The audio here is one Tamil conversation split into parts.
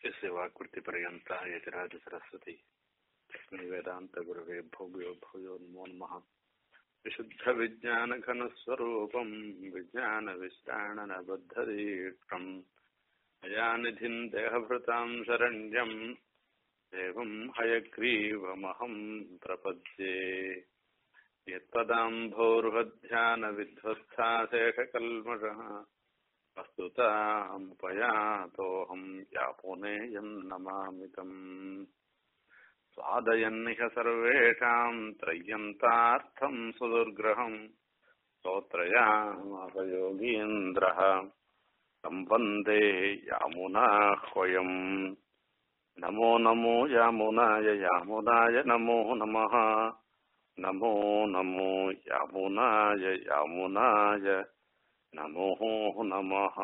यस्य वाक्कृतिपर्यन्ता यतिराजसरस्वती तस्मै वेदान्तगुरवे भव्यो भूयो नमो नमः विशुद्धविज्ञानघनस्वरूपम् विज्ञानविश्राणनबद्धदीक्षम् अयानिधिम् देहभृताम् शरण्यम् एवम् हयग्रीवमहम् प्रपद्ये यत्पदाम्भोरुहध्यानविध्वस्थाशेषकल्मषः वस्तुतामुपयातोऽहम् यापुनेयम् नमामितम् स्वादयन्निह सर्वेषाम् त्रय्यन्तार्थम् सुदुर्ग्रहम् स्तोत्रयामपयोगीन्द्रः सम्बन्धे यामुनाह्वयम् नमो नमो यामुनाय यामुनाय नमो नमः नमो नमो यामुनाय यामुनाय नमो नमः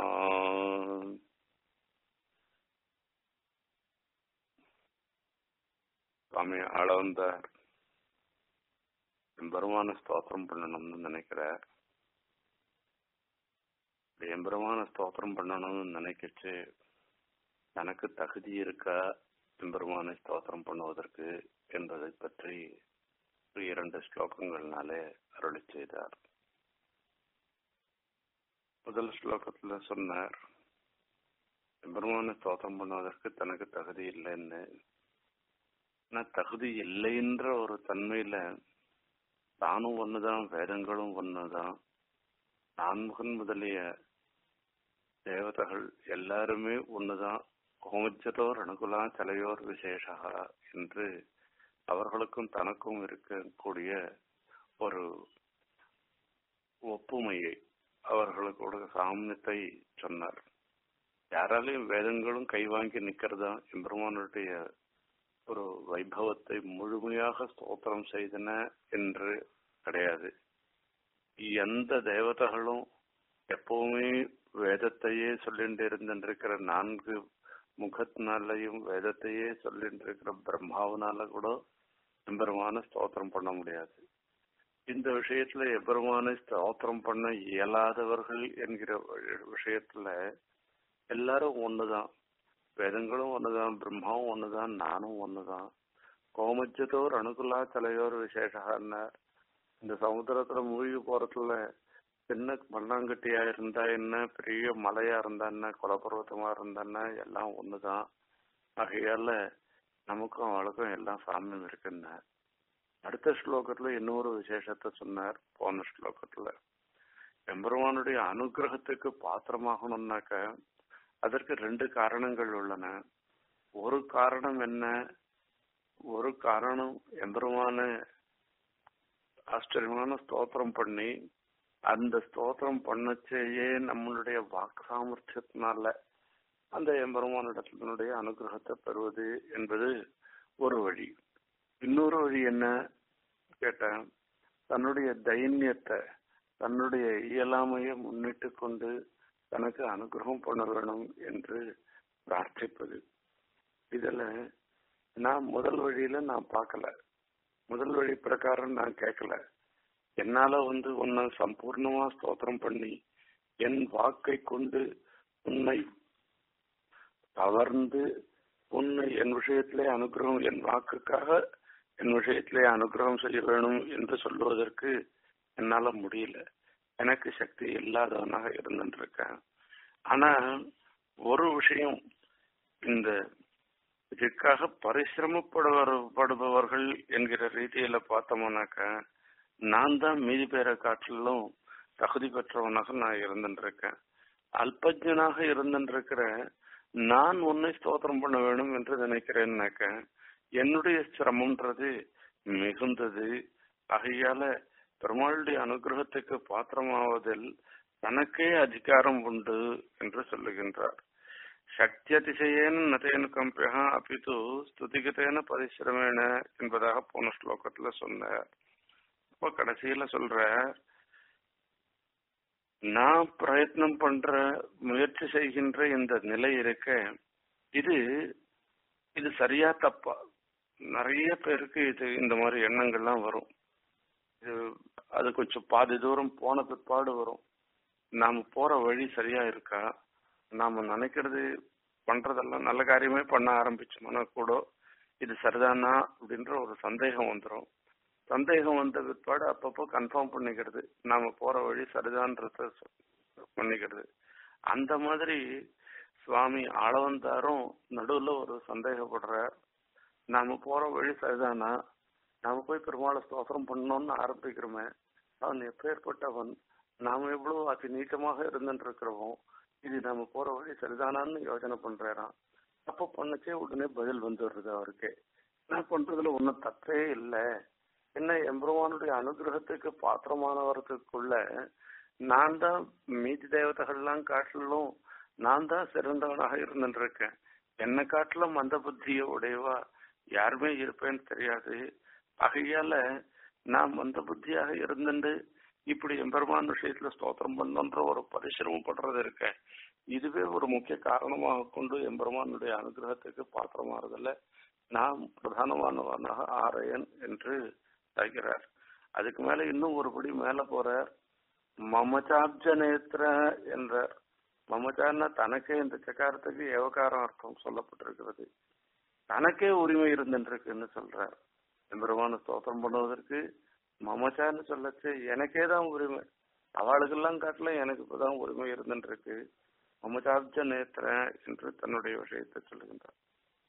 சுவாமி ஆளவந்தார் எம்பெருமான ஸ்தோத்திரம் பண்ணணும்னு நினைக்கிறார் எம்பெருமான ஸ்தோத்திரம் பண்ணணும்னு நினைக்கிச்சு தனக்கு தகுதி இருக்கா எம்பெருமானை ஸ்தோத்திரம் பண்ணுவதற்கு என்பதை பற்றி இரண்டு ஸ்லோகங்கள்னாலே அருளி செய்தார் முதல் ஸ்லோகத்துல சொன்னார் எம்பெருமானை ஸ்தோத்திரம் பண்ணுவதற்கு தனக்கு தகுதி இல்லைன்னு ஆனால் தகுதி இல்லைன்ற ஒரு தன்மையில தானும் ஒண்ணுதான் வேதங்களும் ஒண்ணுதான் நான்முகன் முதலிய தேவதைகள் எல்லாருமே ஒண்ணுதான் கோமச்சதோர் அணுகுலா தலையோர் விசேஷா என்று அவர்களுக்கும் தனக்கும் இருக்கக்கூடிய ஒரு ஒப்புமையை அவர்களுக்கு சாமியத்தை சொன்னார் யாராலையும் வேதங்களும் கைவாங்கி நிக்கிறதா எம்பெருமானுடைய ஒரு வைபவத்தை முழுமையாக ஸ்தோத்திரம் செய்தன என்று கிடையாது எந்த தேவதைகளும் எப்பவுமே வேதத்தையே சொல்லிட்டு இருந்திருக்கிற நான்கு முகத்தினாலையும் வேதத்தையே சொல்லிட்டு இருக்கிற பிரம்மாவனால கூட எம்பெருமான ஸ்தோத்திரம் பண்ண முடியாது இந்த விஷயத்துல எம்பெருமானை ஸ்தோத்திரம் பண்ண இயலாதவர்கள் என்கிற விஷயத்துல எல்லாரும் ஒண்ணுதான் வேதங்களும் ஒண்ணுதான் பிரம்மாவும் ஒண்ணுதான் நானும் ஒண்ணுதான் கோமஜத்தோர் அணுகுலா தலையோர் விசேஷான்னார் இந்த சமுத்திரத்துல மூழ்கி போறதுல சின்ன மண்ணாங்கட்டியா இருந்தா என்ன பெரிய மலையா இருந்தா என்ன குலப்பருவத்தமா இருந்தா என்ன எல்லாம் ஒண்ணுதான் ஆகையால நமக்கும் அவளுக்கும் எல்லாம் சாமியம் இருக்குன்னு அடுத்த ஸ்லோகத்துல இன்னொரு விசேஷத்தை சொன்னார் போன ஸ்லோகத்துல எம்பெருமானுடைய அனுகிரகத்துக்கு பாத்திரமாகணும்னாக்க அதற்கு ரெண்டு காரணங்கள் உள்ளன ஒரு காரணம் என்ன ஒரு காரணம் எம்பெருமான ஆச்சரியமான ஸ்தோத்திரம் பண்ணி அந்த ஸ்தோத்திரம் பண்ணச்சேயே நம்மளுடைய வாக்கு சாமர்த்தியத்தினால அந்த எம்பெருமானிடத்தினுடைய அனுகிரகத்தை பெறுவது என்பது ஒரு வழி இன்னொரு வழி என்ன கேட்டேன் தன்னுடைய தைரியத்தை தன்னுடைய இயலாமையை முன்னிட்டு கொண்டு தனக்கு அனுகிரகம் பண்ண வேணும் என்று பிரார்த்திப்பது இதுல நான் முதல் வழியில நான் பார்க்கல முதல் வழி பிரகாரம் நான் கேட்கல என்னால வந்து உன்னை சம்பூர்ணமா ஸ்தோத்திரம் பண்ணி என் வாக்கை கொண்டு உன்னை கவர்ந்து உன்னை என் விஷயத்திலே அனுகிரகம் என் வாக்குக்காக என் விஷயத்திலே அனுகிரகம் செய்ய வேணும் என்று சொல்லுவதற்கு என்னால முடியல எனக்கு சக்தி இல்லாதவனாக இருந்துட்டு இருக்கேன் ஆனா ஒரு விஷயம் இந்த இதுக்காக பரிசிரமப்படுபவர்கள் என்கிற ரீதியில பார்த்தோம்னாக்க நான் தான் மீதி பேரை காட்டிலும் தகுதி பெற்றவனாக நான் இருந்துட்டு இருக்கேன் அல்பஜனாக இருந்துட்டு இருக்கிற நான் உன்னை ஸ்தோத்திரம் பண்ண வேணும் என்று நினைக்கிறேன்னாக்க என்னுடைய சிரமம்ன்றது மிகுந்தது ஆகையால பெருமாளுடைய அனுகிரகத்துக்கு பாத்திரமாவதில் தனக்கே அதிகாரம் உண்டு என்று சொல்லுகின்றார் சக்தி அதிசயேன நதேன கம்பியா அப்பிது ஸ்துதிகதேன பரிசிரமேன என்பதாக போன ஸ்லோகத்துல சொன்னார் இப்போ கடைசியில சொல்ற நான் பிரயத்னம் பண்ற முயற்சி செய்கின்ற இந்த நிலை இருக்க இது இது சரியா தப்பா நிறைய பேருக்கு இது இந்த மாதிரி எண்ணங்கள்லாம் வரும் இது அது கொஞ்சம் பாதி தூரம் போன பிற்பாடு வரும் நாம போற வழி சரியா இருக்கா நாம நினைக்கிறது பண்றதெல்லாம் நல்ல காரியமே பண்ண ஆரம்பிச்சோம்னா கூட இது சரிதானா அப்படின்ற ஒரு சந்தேகம் வந்துடும் சந்தேகம் வந்த பிற்பாடு அப்பப்போ கன்ஃபார்ம் பண்ணிக்கிறது நாம போற வழி சரிதான்றத சொ- பண்ணிக்கிறது அந்த மாதிரி சுவாமி ஆளவந்தாரும் நடுவுல ஒரு சந்தேகப்படுறார் நாம போற வழி சரிதானா நாம போய் பெருமாளை ஸ்தோத்திரம் பண்ணணும்னு ஆரம்பிக்கிறோமே அவன் எப்பேற்பட்டவன் நாம எவ்வளவு அதி நீட்டமாக இருந்துட்டு இருக்கிறோம் இது நாம போற வழி சரிதானான்னு யோசனை பண்றாராம் அப்ப பண்ணச்சே உடனே பதில் வந்துடுறது அவருக்கு நான் பண்றதுல ஒன்றும் தப்பே இல்லை என்ன எம்பெருமானுடைய அனுகிரகத்துக்கு பாத்திரமானவர்களுக்குள்ள நான் தான் மீதி தேவதைகள்லாம் காட்டிலும் நான் தான் சிறந்தவனாக இருந்துட்டு இருக்கேன் என்னை காட்டிலும் மந்த புத்திய உடையவா யாருமே இருப்பேன்னு தெரியாது ஆகையால நான் மந்த புத்தியாக இருந்துட்டு இப்படி எம்பெருமான் விஷயத்துல ஸ்தோத்திரம் பண்ணன்ற ஒரு பரிசிரமம் படுறது இருக்க இதுவே ஒரு முக்கிய காரணமாக கொண்டு எம்பெருமானுடைய அனுகிரகத்துக்கு பாத்திரமாறதில்ல நாம் பிரதானமானவனாக ஆரையன் என்று சாய்கிறார் அதுக்கு மேல இன்னும் ஒருபடி மேல போறார் மமச்சாப்ஜ நேத்திர என்றார் மமச்சான்னா தனக்கே இந்த சக்காரத்துக்கு ஏவகாரம் அர்த்தம் சொல்லப்பட்டிருக்கிறது தனக்கே உரிமை இருந்துருக்குன்னு சொல்றார் எம்பெருமான ஸ்தோத்திரம் பண்ணுவதற்கு மமச்சான்னு சொல்லச்சு எனக்கே தான் உரிமை அவளுக்கெல்லாம் காட்டில எனக்கு இப்பதான் உரிமை இருந்துருக்கு மமச்சாப்ஜ நேத்திர என்று தன்னுடைய விஷயத்தை சொல்லுகின்றார்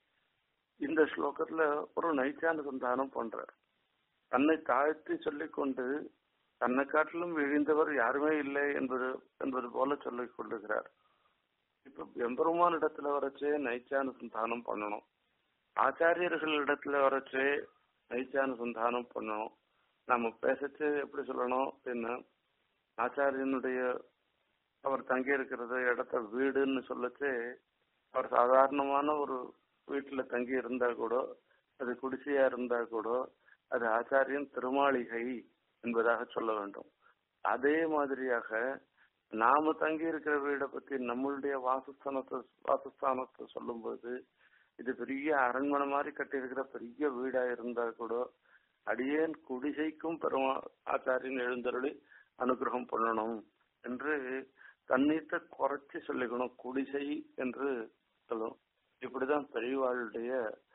இந்த ஸ்லோகத்துல ஒரு நைச்சான சந்தானம் பண்றார் தன்னை தாழ்த்தி சொல்லிக்கொண்டு தன்னை காட்டிலும் விழிந்தவர் யாருமே இல்லை என்பது என்பது போல சொல்லிக் கொள்ளுகிறார் இப்ப எம்பெருமான் இடத்துல வரச்சே நைச்சானுசந்தானம் பண்ணணும் ஆச்சாரியர்கள் இடத்துல வரச்சே நைச்சானுசந்தானம் பண்ணணும் நம்ம பேசச்சு எப்படி சொல்லணும் அப்படின்னா ஆச்சாரியனுடைய அவர் தங்கி இருக்கிறது இடத்த வீடுன்னு சொல்லச்சு அவர் சாதாரணமான ஒரு வீட்டுல தங்கி இருந்தா கூட அது குடிசையா இருந்தா கூட அது ஆச்சாரியன் திருமாளிகை என்பதாக சொல்ல வேண்டும் அதே மாதிரியாக நாம தங்கி இருக்கிற வீடை பத்தி நம்மளுடைய வாசஸ்தானத்தை வாசஸ்தானத்தை சொல்லும்போது இது பெரிய அரண்மனை மாதிரி கட்டியிருக்கிற பெரிய வீடா இருந்தா கூட அடியேன் குடிசைக்கும் பெருமா ஆச்சாரியன் எழுந்தருளி அனுகிரகம் பண்ணணும் என்று தண்ணீர்த்த குறைச்சி சொல்லிக்கணும் குடிசை என்று சொல்லும் இப்படிதான் பெரியவாளுடைய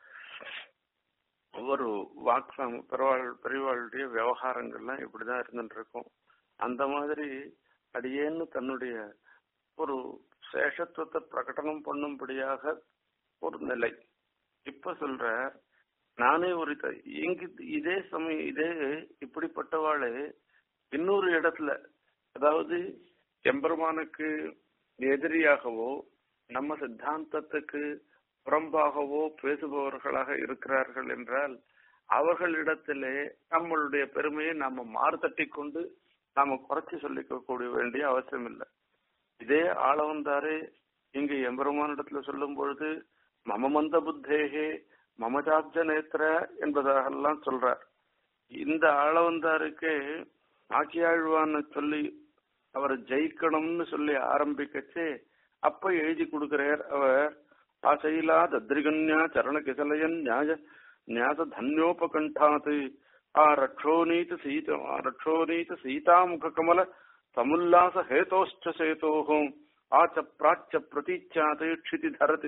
ஒவ்வொரு வாக்கு பெருவாள் பெரியவாளுடைய விவகாரங்கள்லாம் இப்படிதான் இருந்துட்டு இருக்கும் அந்த மாதிரி அடியேன்னு தன்னுடைய ஒரு சேஷத்துவத்தை பிரகடனம் பண்ணும்படியாக ஒரு நிலை இப்ப சொல்ற நானே ஒரு த- இங்கு இதே சமயம் இதே இப்படிப்பட்டவாளு இன்னொரு இடத்துல அதாவது எம்பெருமானுக்கு எதிரியாகவோ நம்ம சித்தாந்தத்துக்கு புறம்பாகவோ பேசுபவர்களாக இருக்கிறார்கள் என்றால் அவர்களிடத்திலே நம்மளுடைய பெருமையை நாம மாறுதட்டி கொண்டு நாம குறைச்சி சொல்லிக்க கூடிய வேண்டிய அவசியம் இல்லை இதே ஆளவந்தாரே இங்கு எம்பெருமானிடத்துல சொல்லும் பொழுது மம மந்த புத்தேகே மமஜாப்ஜ நேத்திர என்பதாகலாம் சொல்றார் இந்த ஆளவந்தாருக்கு ஆக்கியாழ்வான்னு சொல்லி அவரை ஜெயிக்கணும்னு சொல்லி ஆரம்பிக்கச்சே அப்ப எழுதி கொடுக்கிறார் அவர் ஆசையிலா தத்ரிகன்யா சரண கிசலயன் நியாய न्यास धन्योपकण्ठात् आ रक्षोनीत सीत आ रक्षोनीत सीतामुखकमल समुल्लास हेतोश्च सेतोः आ च प्राच्य प्रतीच्यात् क्षितिधरति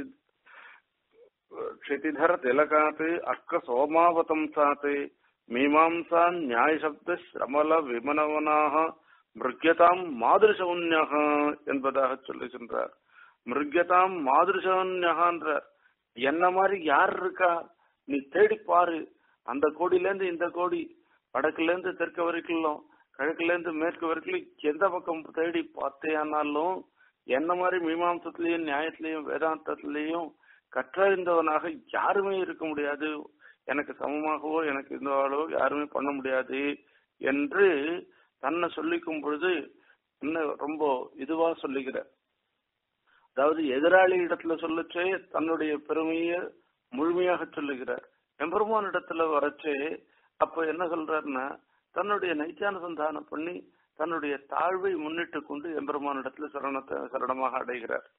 क्षितिधर तिलकात् अर्क सोमावतंसात् मीमांसा न्यायशब्द श्रमल விமனவனாக மிருக்யதாம் மாதிருஷவுன்யக என்பதாக சொல்லுகின்றார் மிருக்யதாம் மாதிருஷவுன்யகான்றார் என்ன மாதிரி யார் இருக்கா நீ தேடி பாரு அந்த கோடியில இருந்து இந்த கோடி வடக்குல இருந்து தெற்கு வரைக்கும் கிழக்குல இருந்து மேற்கு வரைக்கும் எந்த பக்கம் தேடி பார்த்தேனாலும் என்ன மாதிரி மீமாம்சத்திலையும் நியாயத்திலையும் வேதாந்தத்திலையும் கற்றறிந்தவனாக யாருமே இருக்க முடியாது எனக்கு சமமாகவோ எனக்கு இந்த அளவோ யாருமே பண்ண முடியாது என்று தன்னை சொல்லிக்கும் பொழுது இன்னும் ரொம்ப இதுவா சொல்லுகிற அதாவது எதிராளி இடத்துல சொல்லச்சே தன்னுடைய பெருமையை முழுமையாக சொல்லுகிறார் எம்பெருமான் இடத்துல வரச்சே அப்ப என்ன சொல்றாருன்னா தன்னுடைய நைச்சானுசந்தானம் பண்ணி தன்னுடைய தாழ்வை முன்னிட்டு கொண்டு எம்பெருமான் இடத்துல சரணத்தை சரணமாக அடைகிறார்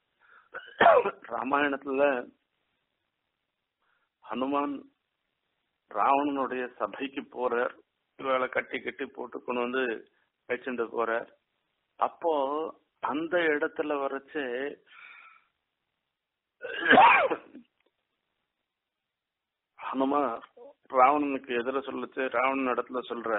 ராமாயணத்துல ஹனுமான் ராவணனுடைய சபைக்கு போறார் இவளை கட்டி கட்டி போட்டு கொண்டு வந்து வச்சுட்டு போறார் அப்போ அந்த இடத்துல வரைச்சு ஹனுமார் ராவணனுக்கு எதிர சொல்லுச்சு ராவணன் இடத்துல சொல்ற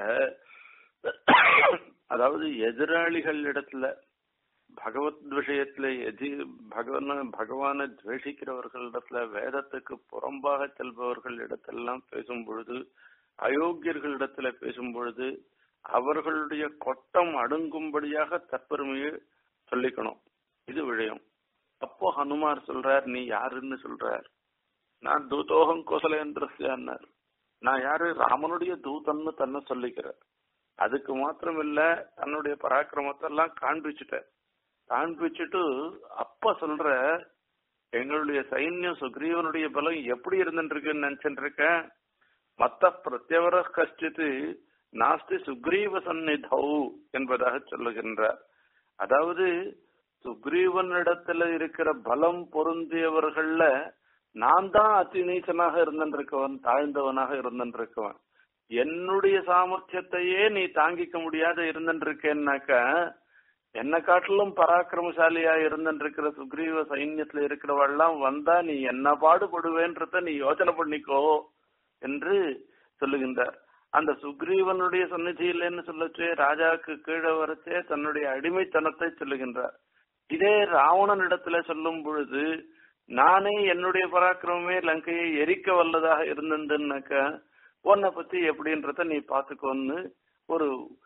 அதாவது எதிராளிகள் இடத்துல பகவத் விஷயத்துல எதி பகவான பகவானை துவேஷிக்கிறவர்களிடத்துல வேதத்துக்கு புறம்பாக செல்பவர்கள் இடத்தெல்லாம் பேசும் பொழுது அயோக்கியர்களிடத்துல பேசும் பொழுது அவர்களுடைய கொட்டம் அடங்கும்படியாக தற்பெருமையை சொல்லிக்கணும் இது விஷயம் அப்போ ஹனுமார் சொல்றார் நீ யாருன்னு சொல்றார் நான் தூதோகம் கோசலேந்திரஸ்யான்னார் நான் யாரு ராமனுடைய தூதன்னு தன்னை சொல்லிக்கிறேன் அதுக்கு மாத்திரம் இல்ல தன்னுடைய பராக்கிரமத்தை எல்லாம் காண்பிச்சுட்டேன் காண்பிச்சுட்டு அப்ப சொல்ற எங்களுடைய சைன்யம் சுக்ரீவனுடைய பலம் எப்படி இருந்துருக்குன்னு நினைச்சிட்டு இருக்கேன் மத்த பிரத்யவர கஷ்டித்து நாஸ்தி சுக்ரீவ சந்நிதௌ என்பதாக சொல்லுகின்றார் அதாவது சுக்ரீவனிடத்துல இருக்கிற பலம் பொருந்தியவர்கள்ல நான் தான் அதி நீச்சனாக இருந்திருக்கவன் தாழ்ந்தவனாக இருந்திருக்கவன் என்னுடைய சாமர்த்தியத்தையே நீ தாங்கிக்க முடியாத இருந்திருக்கேன்னாக்க என்ன காட்டிலும் பராக்கிரமசாலியா இருந்திருக்கிற சுக்ரீவ சைன்யத்துல இருக்கிறவெல்லாம் வந்தா நீ என்ன பாடுபடுவேன்றத நீ யோசனை பண்ணிக்கோ என்று சொல்லுகின்றார் அந்த சுக்ரீவனுடைய சந்நிதியிலன்னு சொல்லச்சே ராஜாவுக்கு கீழே வரச்சே தன்னுடைய அடிமைத்தனத்தை சொல்லுகின்றார் இதே ராவணன் இடத்துல சொல்லும் பொழுது நானே என்னுடைய பராக்கிரமமே லங்கையை எரிக்க வல்லதாக இருந்ததுன்னாக்க உன்னை பத்தி எப்படின்றத நீ பாத்துக்கோன்னு ஒரு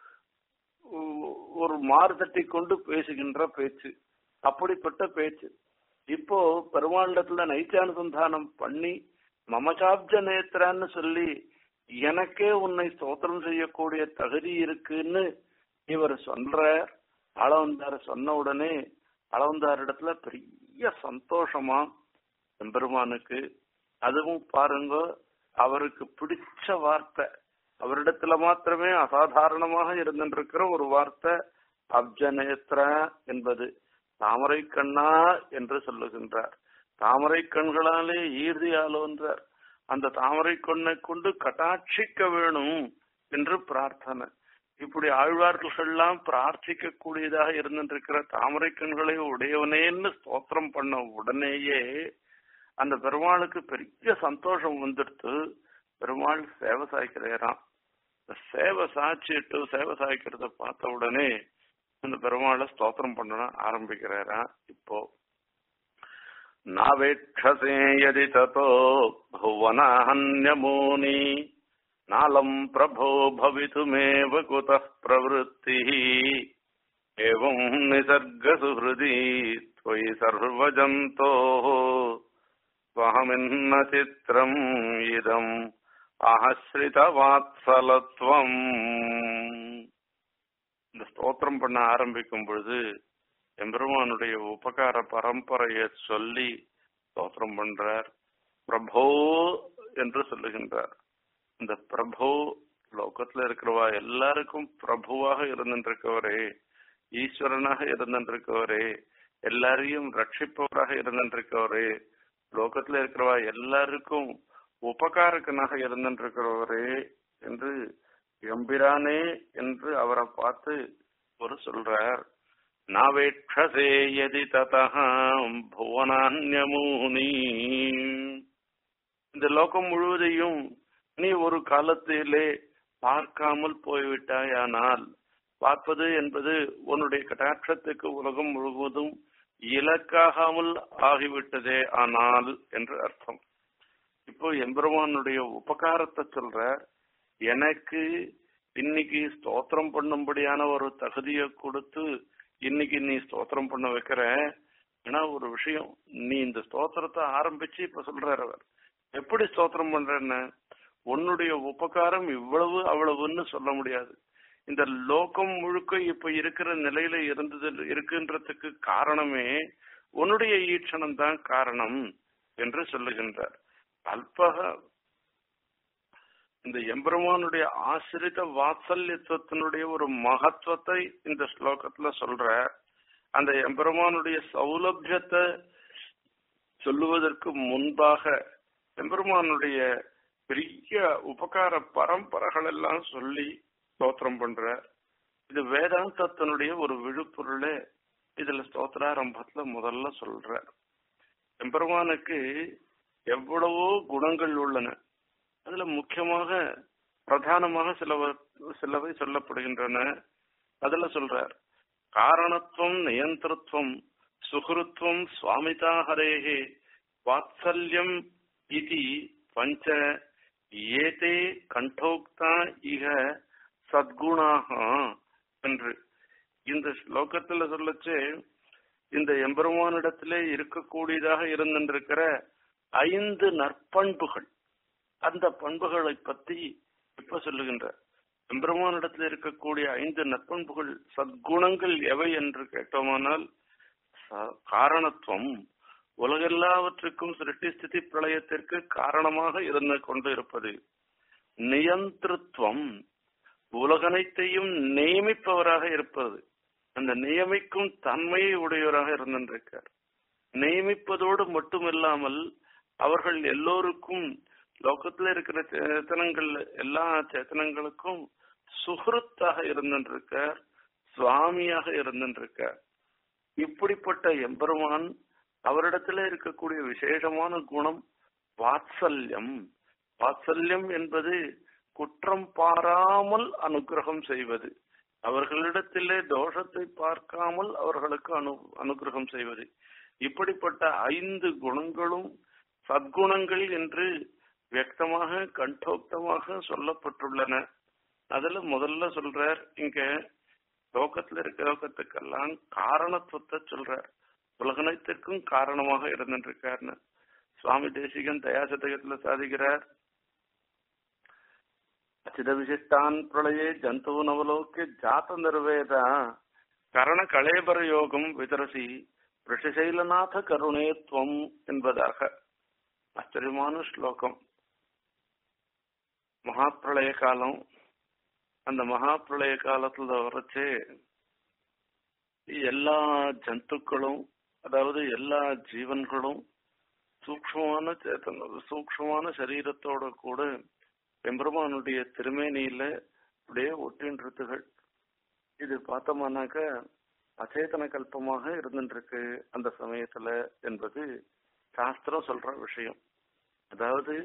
ஒரு மாறுதட்டி கொண்டு பேசுகின்ற பேச்சு அப்படிப்பட்ட பேச்சு இப்போ பெருமாண்டத்துல நைச்சானுசந்தானம் பண்ணி மமசாப்ஜ நேத்திரான்னு சொல்லி எனக்கே உன்னை ஸ்தோத்திரம் செய்யக்கூடிய தகுதி இருக்குன்னு இவர் சொல்ற அளவந்தார சொன்ன உடனே அளவந்தார் இடத்துல பெரிய சந்தோஷமா எம்பெருமானுக்கு அதுவும் பாருங்க அவருக்கு பிடிச்ச வார்த்தை அவரிடத்துல மாத்திரமே அசாதாரணமாக இருந்திருக்கிற ஒரு வார்த்தை அப்ஜநேத்ர என்பது தாமரை கண்ணா என்று சொல்லுகின்றார் தாமரை கண்களாலே ஈர்தி ஆலோன்றார் அந்த தாமரை கண்ணை கொண்டு கட்டாட்சிக்க வேணும் என்று பிரார்த்தனை இப்படி ஆழ்வார்கள்லாம் பிரார்த்திக்க கூடியதாக இருந்திருக்கிற தாமரை கண்களை உடையவனேன்னு ஸ்தோத்திரம் பண்ண உடனேயே அந்த பெருமாளுக்கு பெரிய சந்தோஷம் வந்துடுத்து பெருமாள் சேவை சாய்க்கிறாராம் சேவை சாய்ச்சிட்டு சேவை சாய்க்கிறத பார்த்த உடனே அந்த பெருமாளை ஸ்தோத்திரம் பண்ண ஆரம்பிக்கிறாராம் இப்போ நாவேட்சசே யதி ததோ புவனாஹன்யமூனி நாலம் பிரபோ பவிதுமேவ குதः பிரவருத்திः एवं निसर्गसुहृदी त्वयि सर्वजन्तोः त्वहमिन्न चित्रम् इदम् அகஸ்ரிதவாத்சலத்துவம் இந்த ஸ்தோத்திரம் பண்ண ஆரம்பிக்கும் பொழுது எம்பெருமானுடைய உபகார பரம்பரையை சொல்லி ஸ்தோத்திரம் பண்றார் பிரபோ என்று சொல்லுகின்றார் இந்த பிரபு லோகத்துல இருக்கிறவா எல்லாருக்கும் பிரபுவாக இருந்திருக்கவரே ஈஸ்வரனாக இருந்திருக்கவரே எல்லாரையும் ரட்சிப்பவராக இருந்திருக்கவரே லோகத்துல இருக்கிறவா எல்லாருக்கும் உபகாரக்கனாக இருந்திருக்கிறவரே என்று எம்பிரானே என்று அவரை பார்த்து ஒரு சொல்றார் நாவேட்சசே யதி ததம் புவனான்யமூனி இந்த லோகம் முழுவதையும் நீ ஒரு காலத்திலே பார்க்காமல் போய்விட்டாயானால் பார்ப்பது என்பது உன்னுடைய கட்டாட்சத்துக்கு உலகம் முழுவதும் இலக்காகாமல் ஆகிவிட்டதே ஆனால் என்று அர்த்தம் இப்போ எம்பெருமானுடைய உபகாரத்தை சொல்ற எனக்கு இன்னைக்கு ஸ்தோத்திரம் பண்ணும்படியான ஒரு தகுதியை கொடுத்து இன்னைக்கு நீ ஸ்தோத்திரம் பண்ண வைக்கிற ஏன்னா ஒரு விஷயம் நீ இந்த ஸ்தோத்திரத்தை ஆரம்பிச்சு இப்ப சொல்றார் அவர் எப்படி ஸ்தோத்திரம் பண்றேன்னு உன்னுடைய உபகாரம் இவ்வளவு அவ்வளவுன்னு சொல்ல முடியாது இந்த லோகம் முழுக்க இப்ப இருக்கிற நிலையில இருந்தது இருக்குன்றதுக்கு காரணமே உன்னுடைய ஈட்சணம் தான் காரணம் என்று சொல்லுகின்றார் அல்பக இந்த எம்பெருமானுடைய ஆசிரித வாத்சல்யத்துவத்தினுடைய ஒரு மகத்துவத்தை இந்த ஸ்லோகத்துல சொல்ற அந்த எம்பெருமானுடைய சௌலபியத்தை சொல்லுவதற்கு முன்பாக எம்பெருமானுடைய பெரிய உபகார பரம்பரைகள் எல்லாம் சொல்லி ஸ்தோத்திரம் பண்ற இது வேதாந்தத்தினுடைய ஒரு விழுப்பொருளே இதுல ஸ்தோத்திராரம்பத்துல முதல்ல சொல்ற எம்பெருமானுக்கு எவ்வளவோ குணங்கள் உள்ளன அதுல முக்கியமாக பிரதானமாக சிலவ சிலவை சொல்லப்படுகின்றன அதுல சொல்றார் காரணத்துவம் நியந்திரத்துவம் சுகிருத்துவம் சுவாமிதாஹரேகே வாத்சல்யம் இது பஞ்ச ஏதே கண்டோக்தா இக சத்குணாக என்று இந்த ஸ்லோகத்துல சொல்லச்சு இந்த எம்பெருமானிடத்திலே இருக்கக்கூடியதாக இருந்திருக்கிற ஐந்து நற்பண்புகள் அந்த பண்புகளை பத்தி இப்ப சொல்லுகின்ற எம்பெருமானிடத்தில் இருக்கக்கூடிய ஐந்து நற்பண்புகள் சத்குணங்கள் எவை என்று கேட்டோமானால் காரணத்துவம் உலகெல்லாவற்றுக்கும் சிருஷ்டி ஸ்திதி பிரளயத்திற்கு காரணமாக இருந்து கொண்டு இருப்பது நியந்திருத்துவம் உலகனைத்தையும் நியமிப்பவராக இருப்பது அந்த நியமிக்கும் தன்மையை உடையவராக இருந்திருக்கார் நியமிப்பதோடு மட்டுமில்லாமல் அவர்கள் எல்லோருக்கும் லோகத்துல இருக்கிற சேத்தனங்கள் எல்லா சேத்தனங்களுக்கும் சுகிருத்தாக இருந்திருக்கார் சுவாமியாக இருந்திருக்கார் இப்படிப்பட்ட எம்பெருமான் அவரிடத்துல இருக்கக்கூடிய விசேஷமான குணம் வாத்சல்யம் வாத்சல்யம் என்பது குற்றம் பாராமல் அனுகிரகம் செய்வது அவர்களிடத்திலே தோஷத்தை பார்க்காமல் அவர்களுக்கு அனு அனுகிரகம் செய்வது இப்படிப்பட்ட ஐந்து குணங்களும் சத்குணங்கள் என்று வியக்தமாக கண்டோக்தமாக சொல்லப்பட்டுள்ளன அதுல முதல்ல சொல்றார் இங்க லோகத்துல இருக்க லோகத்துக்கெல்லாம் காரணத்துவத்தை சொல்றார் உலகனைத்திற்கும் காரணமாக இருந்திருக்காருன்னு சுவாமி தேசிகன் தயாசதகத்துல சாதிக்கிறார் அச்சித விசிஷ்டான் பிரளயே ஜந்துவன் அவலோக்கிய ஜாத நிர்வேத கரண கலேபர யோகம் விதரசி ரிஷசைலநாத கருணேத்வம் என்பதாக ஆச்சரியமான ஸ்லோகம் மகாப்பிரளய காலம் அந்த மகாப்பிரளய காலத்துல வரைச்சு எல்லா ஜந்துக்களும் அதாவது எல்லா ஜீவன்களும் சூக்மமான சேத்தன சூக்மமான சரீரத்தோட கூட எம்பெருமானுடைய திருமேனியில அப்படியே ஒட்டின்றதுகள் இது பார்த்தோம்னாக்க அச்சேதன கல்பமாக இருந்துருக்கு அந்த சமயத்துல என்பது சாஸ்திரம் சொல்ற விஷயம் அதாவது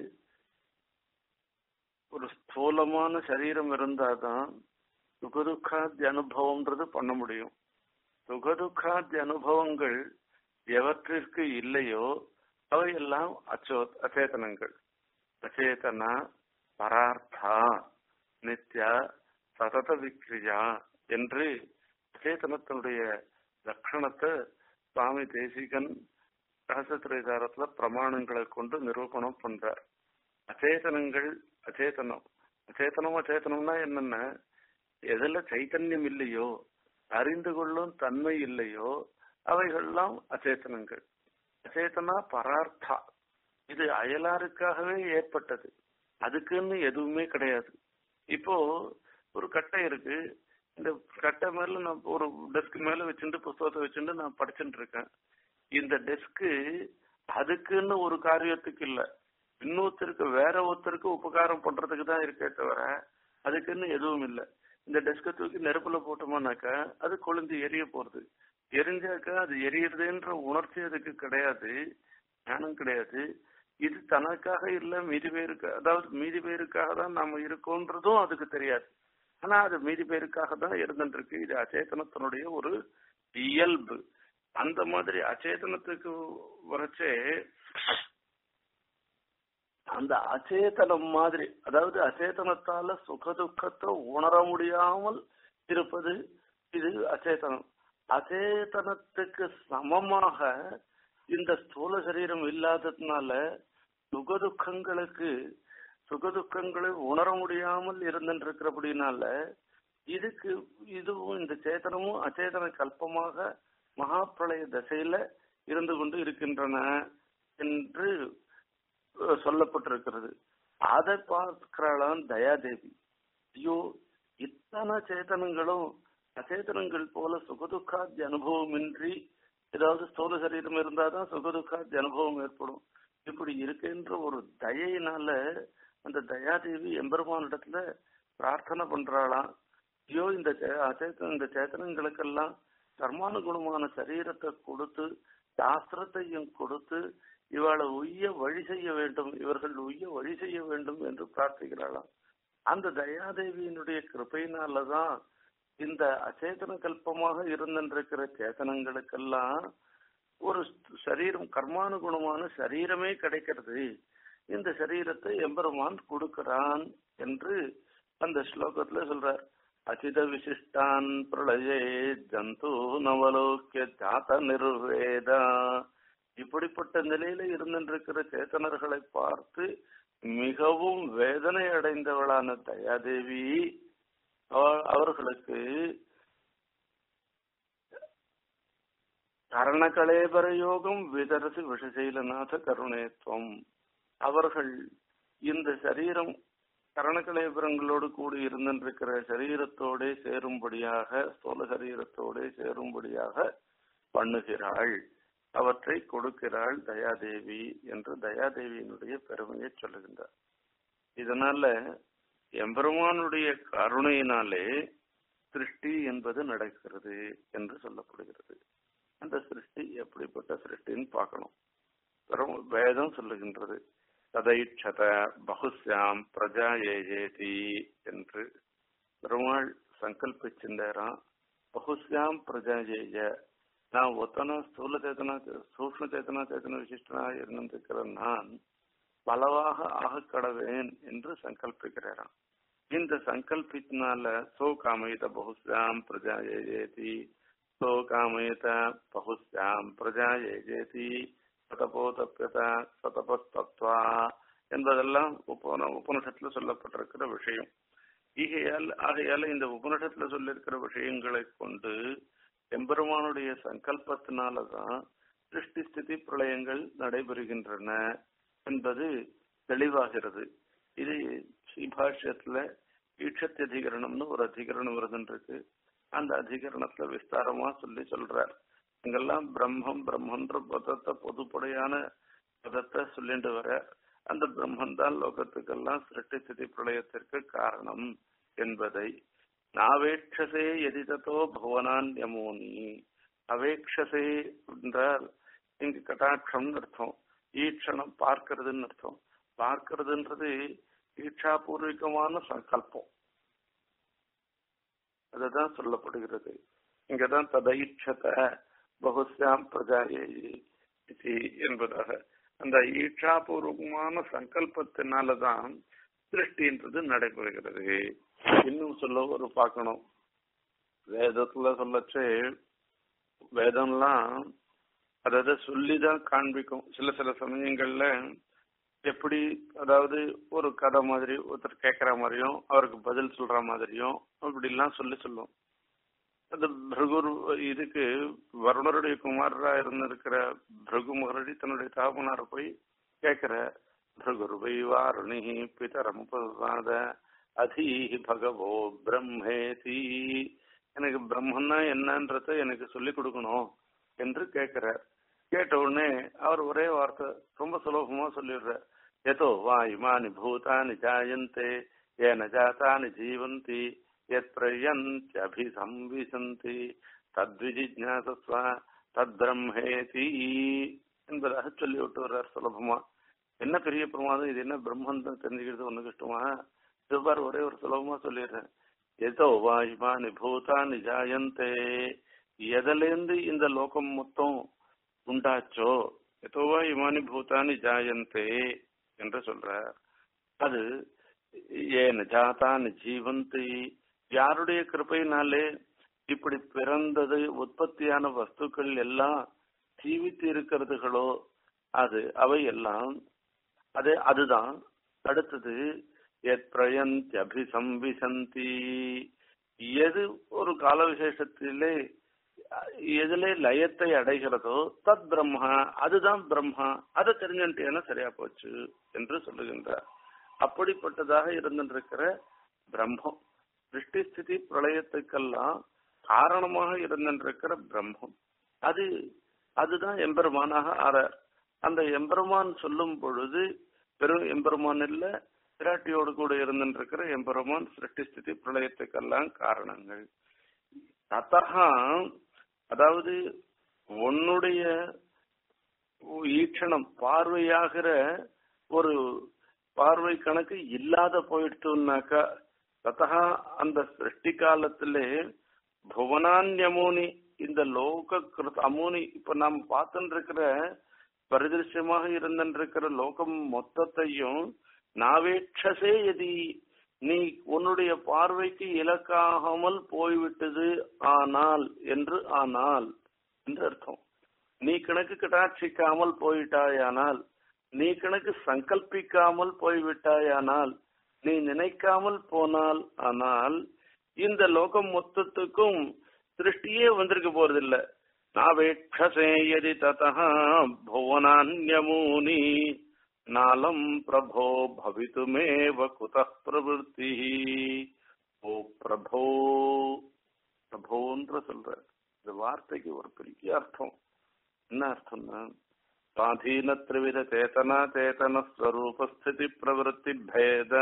ஒரு ஸ்தூலமான சரீரம் இருந்தாதான் சுகதுக்காதி அனுபவம்ன்றது பண்ண முடியும் சுகதுக்காதி அனுபவங்கள் எவற்றிற்கு இல்லையோ அவையெல்லாம் அச்சோ அச்சேதனங்கள் அச்சேதனா பரார்த்தா நித்யா சதத விக்ரியா என்று அச்சேதனத்தினுடைய லட்சணத்தை சுவாமி தேசிகன் ரகசியத்திரைதாரத்துல பிரமாணங்களை கொண்டு நிரூபணம் பண்றார் அச்சேதனங்கள் அச்சேதனம் அச்சேதனம் அச்சேதனம்னா என்னென்ன எதுல சைத்தன்யம் இல்லையோ அறிந்து கொள்ளும் தன்மை இல்லையோ அவைகள்லாம் அச்சேதனங்கள் அச்சேதனா பரார்த்தா இது அயலாருக்காகவே ஏற்பட்டது அதுக்குன்னு எதுவுமே கிடையாது இப்போ ஒரு கட்டை இருக்கு இந்த கட்டை மேல நான் ஒரு டெஸ்க் மேல வச்சுட்டு புஸ்தகத்தை வச்சுட்டு நான் படிச்சுட்டு இருக்கேன் இந்த டெஸ்க்கு அதுக்குன்னு ஒரு காரியத்துக்கு இல்ல இன்னொருத்தருக்கு வேற ஒருத்தருக்கு உபகாரம் பண்றதுக்கு தான் இருக்கே தவிர அதுக்குன்னு எதுவும் இல்லை இந்த டெஸ்கை தூக்கி நெருப்புல போட்டோம்னாக்கா அது கொழுந்து எரிய போறது எரிஞ்சாக்கா அது எரியறதுன்ற உணர்ச்சி அதுக்கு கிடையாது ஞானம் கிடையாது இது தனக்காக இல்ல மீதி பேருக்கு அதாவது மீதி பேருக்காக தான் நாம இருக்கோன்றதும் அதுக்கு தெரியாது ஆனா அது மீதி பேருக்காக தான் இருந்துட்டு இருக்கு இது அச்சேதனத்தினுடைய ஒரு இயல்பு அந்த மாதிரி அச்சேதனத்துக்கு வரைச்சே அந்த அச்சேதனம் மாதிரி அதாவது அச்சேதனத்தால சுக துக்கத்தை உணர முடியாமல் இருப்பது இது அச்சேதனம் அச்சேதனத்துக்கு சமமாக இந்த ஸ்தூல சரீரம் இல்லாததுனால சுகதுக்கங்களுக்கு சுகதுக்கங்களை உணர முடியாமல் இருந்துருக்கிறபடினால இதுக்கு இதுவும் இந்த சேதனமும் அச்சேதன கல்பமாக மகாப்பிரளய தசையில இருந்து கொண்டு இருக்கின்றன என்று சொல்லப்பட்டிருக்கிறது அதை பார்க்கிறாளாம் தயாதேவி ஐயோ இத்தனை சேத்தனங்களும் அச்சேதனங்கள் போல சுகதுக்காதி அனுபவமின்றி ஏதாவது ஸ்தூல சரீரம் இருந்தாதான் சுகதுக்காதி அனுபவம் ஏற்படும் இப்படி இருக்கின்ற ஒரு தயையினால அந்த தயாதேவி எம்பெருமானிடத்துல பிரார்த்தனை பண்றாளாம் ஐயோ இந்த அச்சேதன இந்த சேத்தனங்களுக்கெல்லாம் கர்மானுகுணமான சரீரத்தை கொடுத்து சாஸ்திரத்தையும் கொடுத்து இவளை உய்ய வழி செய்ய வேண்டும் இவர்கள் உய்ய வழி செய்ய வேண்டும் என்று பிரார்த்திக்கிறாளாம் அந்த தயாதேவியினுடைய கிருப்பையினாலதான் இந்த அச்சேதன கல்பமாக இருந்திருக்கிற சேதனங்களுக்கெல்லாம் ஒரு சரீரம் கர்மானுகுணமான சரீரமே கிடைக்கிறது இந்த சரீரத்தை எம்பெருமான் கொடுக்கிறான் என்று அந்த ஸ்லோகத்துல சொல்றார் அச்சித விசிஷ்டான் பிரளயே ஜந்து நவலோக்கிய ஜாத நிர்வேதா இப்படிப்பட்ட நிலையில இருந்திருக்கிற சேத்தனர்களை பார்த்து மிகவும் வேதனை அடைந்தவளான தயாதேவி அவர்களுக்கு கரணகலேபர யோகம் விதரசி விஷசைலநாத கருணேத்வம் அவர்கள் இந்த சரீரம் கரணகலேபரங்களோடு கூடி இருந்திருக்கிற சரீரத்தோட சேரும்படியாக ஸ்தூல சரீரத்தோட சேரும்படியாக பண்ணுகிறாள் அவற்றை கொடுக்கிறாள் தயாதேவி என்று தயாதேவியினுடைய பெருமையை சொல்லுகின்றார் இதனால எம்பெருமானுடைய கருணையினாலே சிருஷ்டி என்பது நடக்கிறது என்று சொல்லப்படுகிறது அந்த சிருஷ்டி எப்படிப்பட்ட சிருஷ்டின்னு பார்க்கணும் வெறும் வேதம் சொல்லுகின்றது ததைட்சத பகுஸ்யாம் பிரஜா ஏஜேதி என்று பெருமாள் சங்கல்பிச்சிருந்தாராம் பகுஸ்யாம் பிரஜா ஏஜ நான் ஒத்தன ஸ்தூல சேத்தனா சூக்ம சேத்தனா சேத்தன விசிஷ்டனா இருந்திருக்கிற நான் பலவாக ஆக கடவேன் என்று சங்கல்பிக்கிறாராம் இந்த சங்கல்பித்தினால சோ காமயித பகுஸ்யாம் பிரஜா ஏஜேதி சோ காமயித பகுஸ்யாம் பிரஜா ஏஜேதி சதபோதப்பியத சதபஸ்தத்வா என்பதெல்லாம் உபன உபனிஷத்துல சொல்லப்பட்டிருக்கிற விஷயம் ஈகையால் ஆகையால இந்த உபனிஷத்துல சொல்லியிருக்கிற விஷயங்களை கொண்டு எம்பெருமானுடைய சங்கல்பத்தினாலதான் சிருஷ்டி ஸ்திதி பிரளயங்கள் நடைபெறுகின்றன என்பது தெளிவாகிறது இது ஸ்ரீபாஷ்யத்துல ஈட்சத்தி அதிகரணம்னு ஒரு அதிகரணம் வருதுன்றிருக்கு அந்த அதிகரணத்துல விஸ்தாரமா சொல்லி சொல்றார் இங்கெல்லாம் பிரம்மம் பிரம்மன்ற பதத்தை பொதுப்படையான பதத்தை சொல்லிட்டு வர அந்த பிரம்மன் தான் லோகத்துக்கெல்லாம் சிருஷ்டி ஸ்திதி பிரளயத்திற்கு காரணம் என்பதை நாவேட்சசே எதிதத்தோ பவனான் யமோனி அவேக்ஷசே என்றால் இங்கு கட்டாட்சம்னு அர்த்தம் ஈட்சணம் பார்க்கறதுன்னு அர்த்தம் பார்க்கறதுன்றது ஈட்சாபூர்வகமான சங்கல்பம் அதுதான் சொல்லப்படுகிறது இங்கதான் ததைட்சத பகுஸ்யாம் பிரஜாயை என்பதாக அந்த ஈட்சாபூர்வமான சங்கல்பத்தினாலதான் சிருஷ்டின்றது நடைபெறுகிறது இன்னும் சொல்ல ஒரு பார்க்கணும் வேதத்துல சொல்லச்சு வேதம்லாம் அதாவது சொல்லிதான் காண்பிக்கும் சில சில சமயங்கள்ல எப்படி அதாவது ஒரு கதை மாதிரி ஒருத்தர் கேட்கிற மாதிரியும் அவருக்கு பதில் சொல்ற மாதிரியும் அப்படிலாம் சொல்லி சொல்லும் அந்த பிருகுரு இதுக்கு வருணருடைய குமாரரா இருந்திருக்கிற பிருகு மகரடி தன்னுடைய தகப்பனார போய் கேட்கிற பிருகுருவை வாருணி பிதரம் உபசாத அதீஹி பகவோ பிரம்மேதி எனக்கு பிரம்மன்னா என்னன்றத எனக்கு சொல்லி கொடுக்கணும் என்று கேட்கிறார் கேட்ட உடனே அவர் ஒரே வார்த்தை ரொம்ப சுலபமா சொல்லிடுறார் எதோ வா இமானி பூதானி ஜாயந்தே ஏன ஜாத்தானி ஜீவந்தி எத் பிரயந்தியபிசம்விசந்தி தத்விஜிஜாசஸ்வ தத் பிரம்மேதி என்பதாக சொல்லி விட்டு வர்றார் சுலபமா என்ன பெரிய பிரமாதம் இது என்ன பிரம்மன் தான் தெரிஞ்சுக்கிறது ஒண்ணு கஷ்டமா இதுபார் ஒரே ஒரு சுலபமா சொல்லிடுறேன் எதோ வா இமானி பூதானி ஜாயந்தே எதிலேருந்து இந்த லோகம் மொத்தம் உண்டாச்சோ எதோவா இமானி பூதானி ஜாயந்தே என்று சொல்றார் அது ஏன ஜாதானி ஜீவந்தி யாருடைய கிருப்பையினாலே இப்படி பிறந்தது உற்பத்தியான வஸ்துக்கள் எல்லாம் ஜீவித்து இருக்கிறதுகளோ அது அவை எல்லாம் அது அதுதான் அடுத்தது எத் பிரயந்தி அபிசம்விசந்தி எது ஒரு கால விசேஷத்திலே எதிலே லயத்தை அடைகிறதோ தத் பிரம்மா அதுதான் பிரம்மா அதை தெரிஞ்சுட்டேன்னா சரியா போச்சு என்று சொல்லுகின்றார் அப்படிப்பட்டதாக இருந்திருக்கிற பிரம்மம் சிருஷ்டி ஸ்திதி பிரளயத்துக்கெல்லாம் காரணமாக இருந்திருக்கிற பிரம்மம் அது அதுதான் எம்பெருமானாக ஆறார் அந்த எம்பெருமான் சொல்லும் பொழுது வெறும் எம்பெருமான் இல்ல பிராட்டியோடு கூட இருந்திருக்கிற எம்பெருமான் சிருஷ்டி ஸ்திதி பிரளயத்துக்கெல்லாம் காரணங்கள் அத்தகா அதாவது உன்னுடைய ஈட்சணம் பார்வையாகிற ஒரு பார்வை கணக்கு இல்லாத போயிடுச்சுனாக்கா ததா அந்த சிருஷ்டி காலத்திலே புவனான்யமூனி இந்த லோக கிருத் அமூனி இப்ப நாம் பார்த்துட்டு இருக்கிற பரிதிருஷ்யமாக இருந்திருக்கிற லோகம் மொத்தத்தையும் நாவேட்சசே எதி நீ உன்னுடைய பார்வைக்கு இலக்காகாமல் போய்விட்டது ஆனால் என்று ஆனால் என்று அர்த்தம் நீ கணக்கு கட்டாட்சிக்காமல் போயிட்டாயானால் நீ கணக்கு சங்கல்பிக்காமல் போய்விட்டாயானால் நீ நினைக்காமல் போனால் ஆனால் இந்த லோகம் மொத்தத்துக்கும் சிருஷ்டியே வந்திருக்க போறதில்ல நாவேட்சசே எதி ததா புவனான்யமூனி நாலம் பிரபோ பவித்துமேவ குத பிரவருத்தி ஓ பிரபோ பிரபோன்ற சொல்ற இந்த வார்த்தைக்கு ஒரு பெரிய அர்த்தம் என்ன அர்த்தம்னா சுவாதீன திரிவித சேதனா சேதன ஸ்வரூபஸ்திதி பிரவருத்தி பேத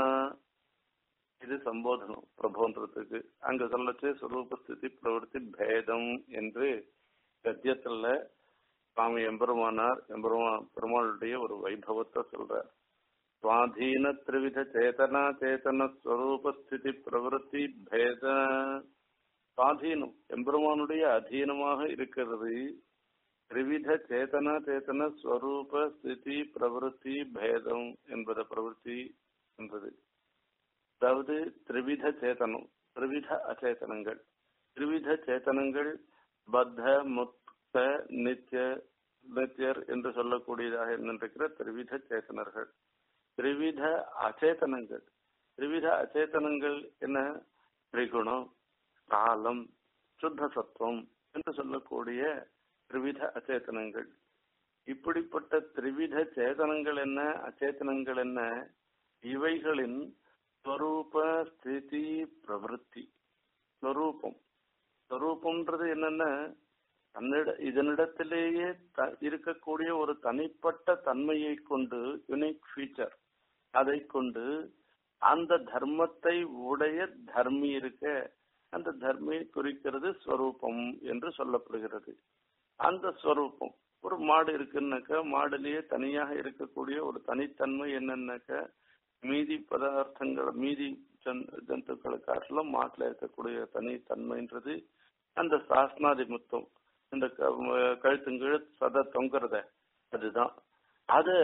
இது சம்போதனம் பிரபோன்றதுக்கு அங்க சொல்லச்சு ஸ்வரூபஸ்திதி பிரவருத்தி பேதம் என்று கத்தியத்துல சுவாமி எம்பெருமானார் எம்பெருமா பெருமாளுடைய ஒரு வைபவத்தை சொல்றார் சுவாதீன திரிவித சேதனா சேதன ஸ்வரூபஸ்திதி பிரவருத்தி பேத சுவாதீனம் எம்பெருமானுடைய அதீனமாக இருக்கிறது திரிவித சேதனா சேதன ஸ்வரூப ஸ்திதி பிரவருத்தி பேதம் என்பத பிரவருத்தி என்பது அதாவது திரிவித சேதனம் திரிவித அச்சேதனங்கள் திரிவித சேத்தனங்கள் பத்த முக்த நித்திய நித்தியர் என்று சொல்லக்கூடியதாக இருந்திருக்கிற திரிவித சேத்தனர்கள் திரிவித அச்சேதனங்கள் திரிவித அச்சேதனங்கள் என்ன திரிகுணம் காலம் சுத்த சத்துவம் என்று சொல்லக்கூடிய திரிவித அச்சேதனங்கள் இப்படிப்பட்ட திரிவித சேதனங்கள் என்ன அச்சேதனங்கள் என்ன இவைகளின் ஸ்வரூப ஸ்திதி பிரவருத்தி ஸ்வரூபம் ஸ்வரூபம்ன்றது என்னன்னா தன்னிட இதனிடத்திலேயே த- இருக்கக்கூடிய ஒரு தனிப்பட்ட தன்மையை கொண்டு யுனிக் ஃபீச்சர் அதை கொண்டு அந்த தர்மத்தை உடைய தர்மி இருக்க அந்த தர்மியை குறிக்கிறது ஸ்வரூபம் என்று சொல்லப்படுகிறது அந்த ஸ்வரூபம் ஒரு மாடு இருக்குன்னாக்கா மாடுலயே தனியாக இருக்கக்கூடிய ஒரு தனித்தன்மை என்னன்னாக்கா மீதி பதார்த்தங்கள் மீதி ஜன்- ஜந்துக்களை காட்டிலும் மாட்டுல இருக்கக்கூடிய தனித்தன்மைன்றது அந்த சாஸ்னாதி முத்தம் இந்த க- கழுத்துங்கீழ் சத தொங்குறத அதுதான் அது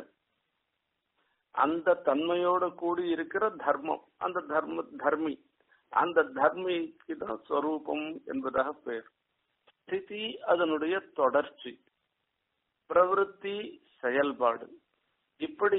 அந்த தன்மையோட கூடி இருக்கிற தர்மம் அந்த தர்ம தர்மி அந்த தர்மிக்கு தான் ஸ்வரூபம் என்பதாக பெயர் ஸ்திதி அதனுடைய தொடர்ச்சி பிரவருத்தி செயல்பாடு இப்படி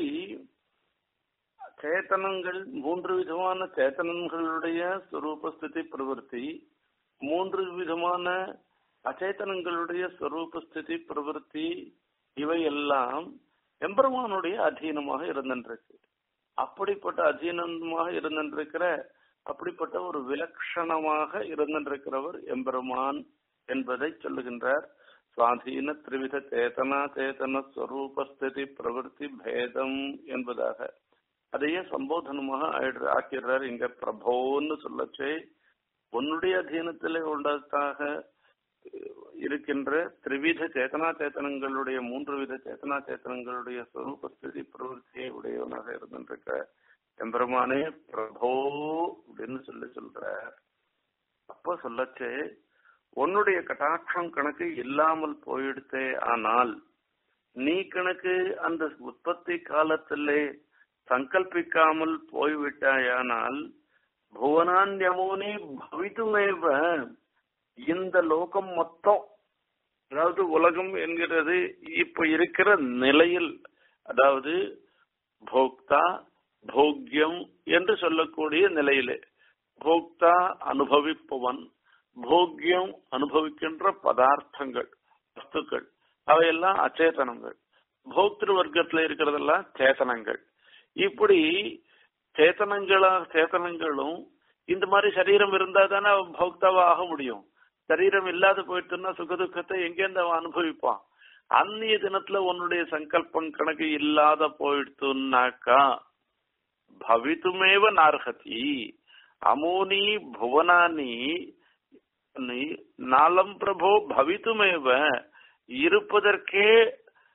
சேத்தனங்கள் மூன்று விதமான சேத்தனங்களுடைய ஸ்வரூப ஸ்திதி பிரவருத்தி மூன்று விதமான அச்சேதனங்களுடைய ஸ்வரூப ஸ்திதி பிரவருத்தி இவை எல்லாம் எம்பெருமானுடைய அதீனமாக இருந்திருக்கு அப்படிப்பட்ட அதீனமாக இருந்திருக்கிற அப்படிப்பட்ட ஒரு விலட்சணமாக இருந்திருக்கிறவர் எம்பெருமான் என்பதை சொல்லுகின்றார் சுவாதீன திரிவித சேதனா சேதன ஸ்வரூபஸ்திதி பிரவருத்தி பேதம் என்பதாக அதையே சம்போதனமாக ஆயிடுற- ஆக்கிடுறார் இங்க பிரபோன்னு சொல்லச்சே உன்னுடைய அதீனத்திலே உள்ளதாக இருக்கின்ற திரிவித சேதனா சேத்தனங்களுடைய மூன்று வித சேத்தனா சேத்தனங்களுடைய ஸ்வரூப ஸ்திதி பிரவருத்தியை உடையவனாக இருந்திருக்க எம்பெருமானே பிரபோ அப்படின்னு சொல்லி சொல்றார் அப்போ சொல்லச்சே உன்னுடைய கட்டாட்சம் கணக்கு இல்லாமல் போயிடுத்தே ஆனால் நீ கணக்கு அந்த உற்பத்தி காலத்திலே சங்கல்பிக்காமல் போய்விட்டாயானால் புவனான்யமோனி பவித்துமேவ இந்த லோகம் மொத்தம் அதாவது உலகம் என்கிறது இப்ப இருக்கிற நிலையில் அதாவது போக்தா போக்யம் என்று சொல்லக்கூடிய நிலையிலே போக்தா அனுபவிப்பவன் போக்யம் அனுபவிக்கின்ற பதார்த்தங்கள் வஸ்துக்கள் அவையெல்லாம் அச்சேதனங்கள் போக்திரு வர்க்கத்துல இருக்கிறதெல்லாம் சேத்தனங்கள் இப்படி சேத்தனங்களா சேத்தனங்களும் இந்த மாதிரி சரீரம் இருந்தா தானே அவன் பௌக்தாவா ஆக முடியும் சரீரம் இல்லாத போயிட்டுன்னா சுகதுக்கத்தை எங்கேருந்து அவன் அனுபவிப்பான் அந்நிய தினத்துல உன்னுடைய சங்கல்பம் கணக்கு இல்லாத போயிடுத்துனாக்கா பவித்துமேவ நார்ஹதி அமோனி புவனானி நீ நாலம் பிரபோ பவித்துமேவ இருப்பதற்கே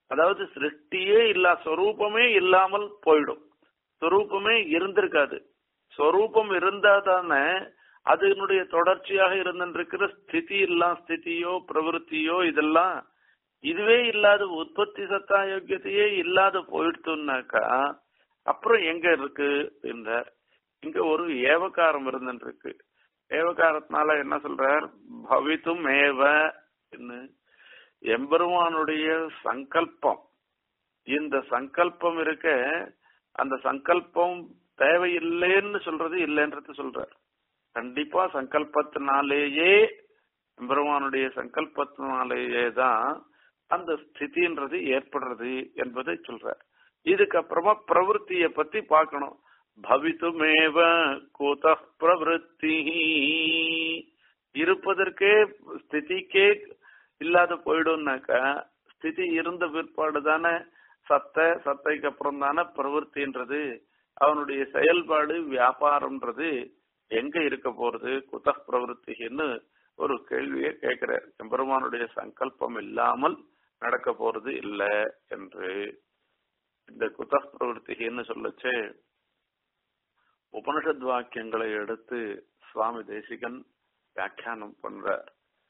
அதாவது சிருஷ்டியே இல்லா சொரூபமே இல்லாமல் போயிடும் சொரூபமே இருந்திருக்காது சொரூபம் இருந்தா தானே அதனுடைய தொடர்ச்சியாக இருந்திருக்கிற ஸ்திதி எல்லாம் ஸ்திதியோ பிரவருத்தியோ இதெல்லாம் இதுவே இல்லாத உற்பத்தி சத்தா யோக்கியத்தையே இல்லாத போயிடுத்துனாக்கா அப்புறம் எங்க இருக்கு என்றார் இங்க ஒரு ஏவகாரம் இருந்துருக்கு ஏவகாரத்தினால என்ன சொல்றார் பவித்தும் ஏவ எம்பெருமானுடைய சங்கல்பம் இந்த சங்கல்பம் இருக்க அந்த சங்கல்பம் தேவையில்லைன்னு சொல்றது இல்லைன்றது சொல்றார் கண்டிப்பா சங்கல்பத்தினாலேயே எம்பெருமானுடைய சங்கல்பத்தினாலேயே தான் அந்த ஸ்திதின்றது ஏற்படுறது என்பதை சொல்றார் இதுக்கப்புறமா பிரவருத்திய பத்தி பார்க்கணும் பவித்துமேவ கூத பிரவருத்தி இருப்பதற்கே ஸ்திதிக்கே இல்லாத போயிடும்னாக்கா ஸ்திதி இருந்த பிற்பாடு தானே சத்த சத்தைக்கு அப்புறம் தானே பிரவருத்தின்றது அவனுடைய செயல்பாடு வியாபாரம்ன்றது எங்க இருக்க போறது குத பிரவருத்தின்னு ஒரு கேள்வியை கேட்கிறார் எம்பெருமானுடைய சங்கல்பம் இல்லாமல் நடக்க போறது இல்ல என்று இந்த குத பிரவருத்தின்னு சொல்லச்சே உபனிஷத் வாக்கியங்களை எடுத்து சுவாமி தேசிகன் வியாக்கியானம் பண்றார்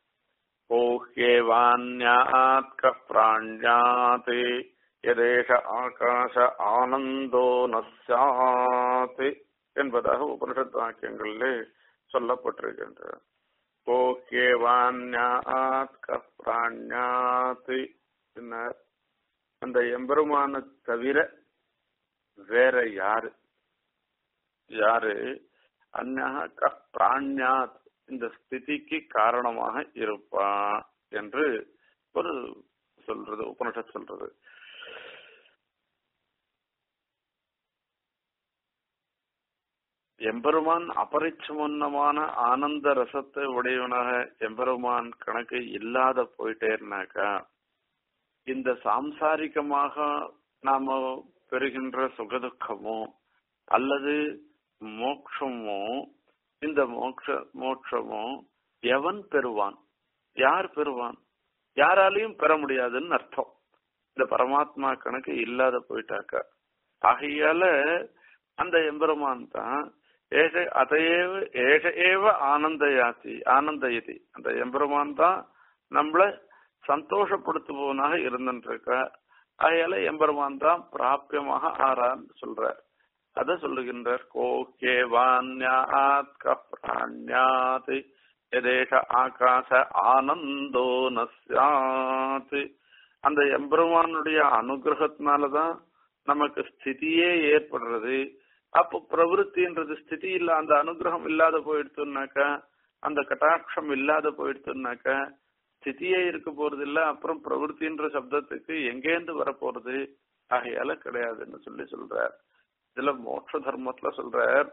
ஓஹ்யேவான்யாத் பிராண்யாத் யதேஷ ஆகாச ஆனந்தோ நஸ்யாத் என்பதாக உபனிஷத் வாக்கியங்களிலே சொல்லப்பட்டிருக்கின்றது ஓஹ்யேவான்யாத் பிராண்யாத் அந்த எம்பெருமான தவிர வேற யாரு யாரு அந்நக பிராண்யாத் இந்த ஸ்திதிக்கு காரணமாக இருப்பா என்று ஒரு சொல்றது உபனிஷத் சொல்றது எம்பெருமான் அபரிச்சமன்னமான ஆனந்த ரசத்தை உடையவனாக எம்பெருமான் கணக்கு இல்லாத போயிட்டேன்னாக்கா இந்த சாம்சாரிகமாக நாம பெறுகின்ற சுகதுக்கமோ அல்லது மோட்சமோ இந்த மோட்ச மோட்சமோ எவன் பெறுவான் யார் பெறுவான் யாராலையும் பெற முடியாதுன்னு அர்த்தம் இந்த பரமாத்மா கணக்கு இல்லாத போயிட்டாக்கா ஆகையால அந்த எம்பெருமான் தான் ஏக அதையேவ ஏக ஏவ ஆனந்தயாத்தி ஆனந்தயதி அந்த எம்பெருமான் தான் நம்மள சந்தோஷப்படுத்துபவனாக இருந்துருக்க ஆகையால எம்பெருமான் தான் பிராபியமாக ஆறான்னு சொல்றார் அத சொல்லுகின்றார் கோகே வான்யாத் கப்ராண்யாத் எதேஷ ஆகாச ஆனந்தோ நஸ்யாத் அந்த எம்பெருமானுடைய அனுகிரகத்தினாலதான் நமக்கு ஸ்திதியே ஏற்படுறது அப்போ பிரவருத்தின்றது ஸ்திதி இல்ல அந்த அனுகிரகம் இல்லாத போயிடுத்துனாக்கா அந்த கட்டாட்சம் இல்லாத போயிடுத்துனாக்கா ஸ்திதியே இருக்க போறது இல்ல அப்புறம் பிரவருத்தின்ற சப்தத்துக்கு எங்கேந்து வர போறது ஆகையால கிடையாதுன்னு சொல்லி சொல்றார் இதுல மோட்ச தர்மத்துல சொல்றார்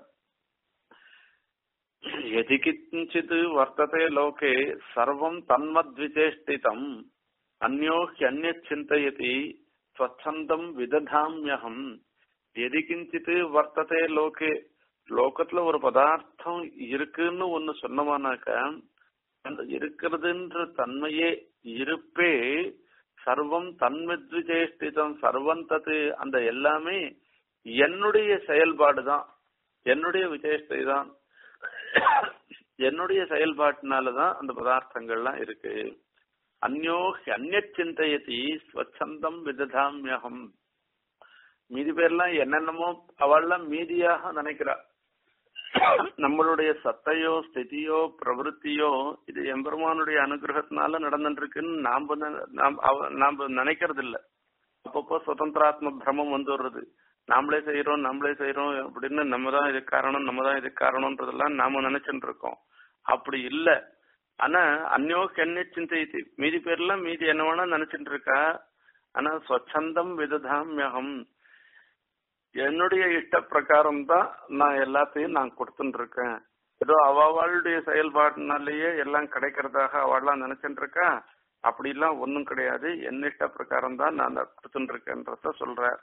எதி கிஞ்சித் வர்த்ததே லோகே சர்வம் தன்மத்விசேஷ்டிதம் அந்யோ ஹியன்ய சிந்தயதி ஸ்வச்சந்தம் விததாமியகம் எதி கிஞ்சித் வர்த்ததே லோகே லோகத்துல ஒரு பதார்த்தம் இருக்குன்னு ஒண்ணு சொன்னமானாக்க அந்த இருக்கிறதுன்ற தன்மையே இருப்பே சர்வம் தன்மத்விசேஷ்டிதம் சர்வம் தது அந்த எல்லாமே என்னுடைய செயல்பாடு தான் என்னுடைய விசேஷத்தை தான் என்னுடைய செயல்பாட்டினாலதான் அந்த பதார்த்தங்கள்லாம் இருக்கு அந்யோ அந்நிய சிந்தையதி ஸ்வச்சந்தம் விததாமியகம் மீதி பேர்லாம் என்னென்னமோ அவள்லாம் மீதியாக நினைக்கிறா நம்மளுடைய சத்தையோ ஸ்திதியோ பிரவருத்தியோ இது எம்பெருமானுடைய அனுகிரகத்தினால நடந்துருக்குன்னு நாம நாம் நாம நினைக்கிறது இல்ல அப்பப்போ சுதந்திராத்ம பிரமம் வந்து வர்றது நாமளே செய்யறோம் நம்மளே செய்யறோம் அப்படின்னு நம்ம தான் இதுக்கு காரணம் நம்ம தான் இதுக்கு காரணம்ன்றதெல்லாம் நாம நினைச்சுட்டு இருக்கோம் அப்படி இல்ல ஆனா அந்யோ கென்ன சிந்தை மீதி பேர்லாம் மீதி என்ன வேணா நினைச்சிட்டு இருக்கா ஆனா ஸ்வச்சந்தம் விததாமியகம் என்னுடைய இஷ்ட பிரகாரம் தான் நான் எல்லாத்தையும் நான் கொடுத்துட்டு இருக்கேன் ஏதோ அவளுடைய செயல்பாட்டினாலேயே எல்லாம் கிடைக்கிறதாக அவள்லாம் நினைச்சிட்டு இருக்கா அப்படிலாம் ஒன்றும் கிடையாது என் இஷ்ட பிரகாரம் தான் நான் கொடுத்துட்டு இருக்கேன்றத சொல்ற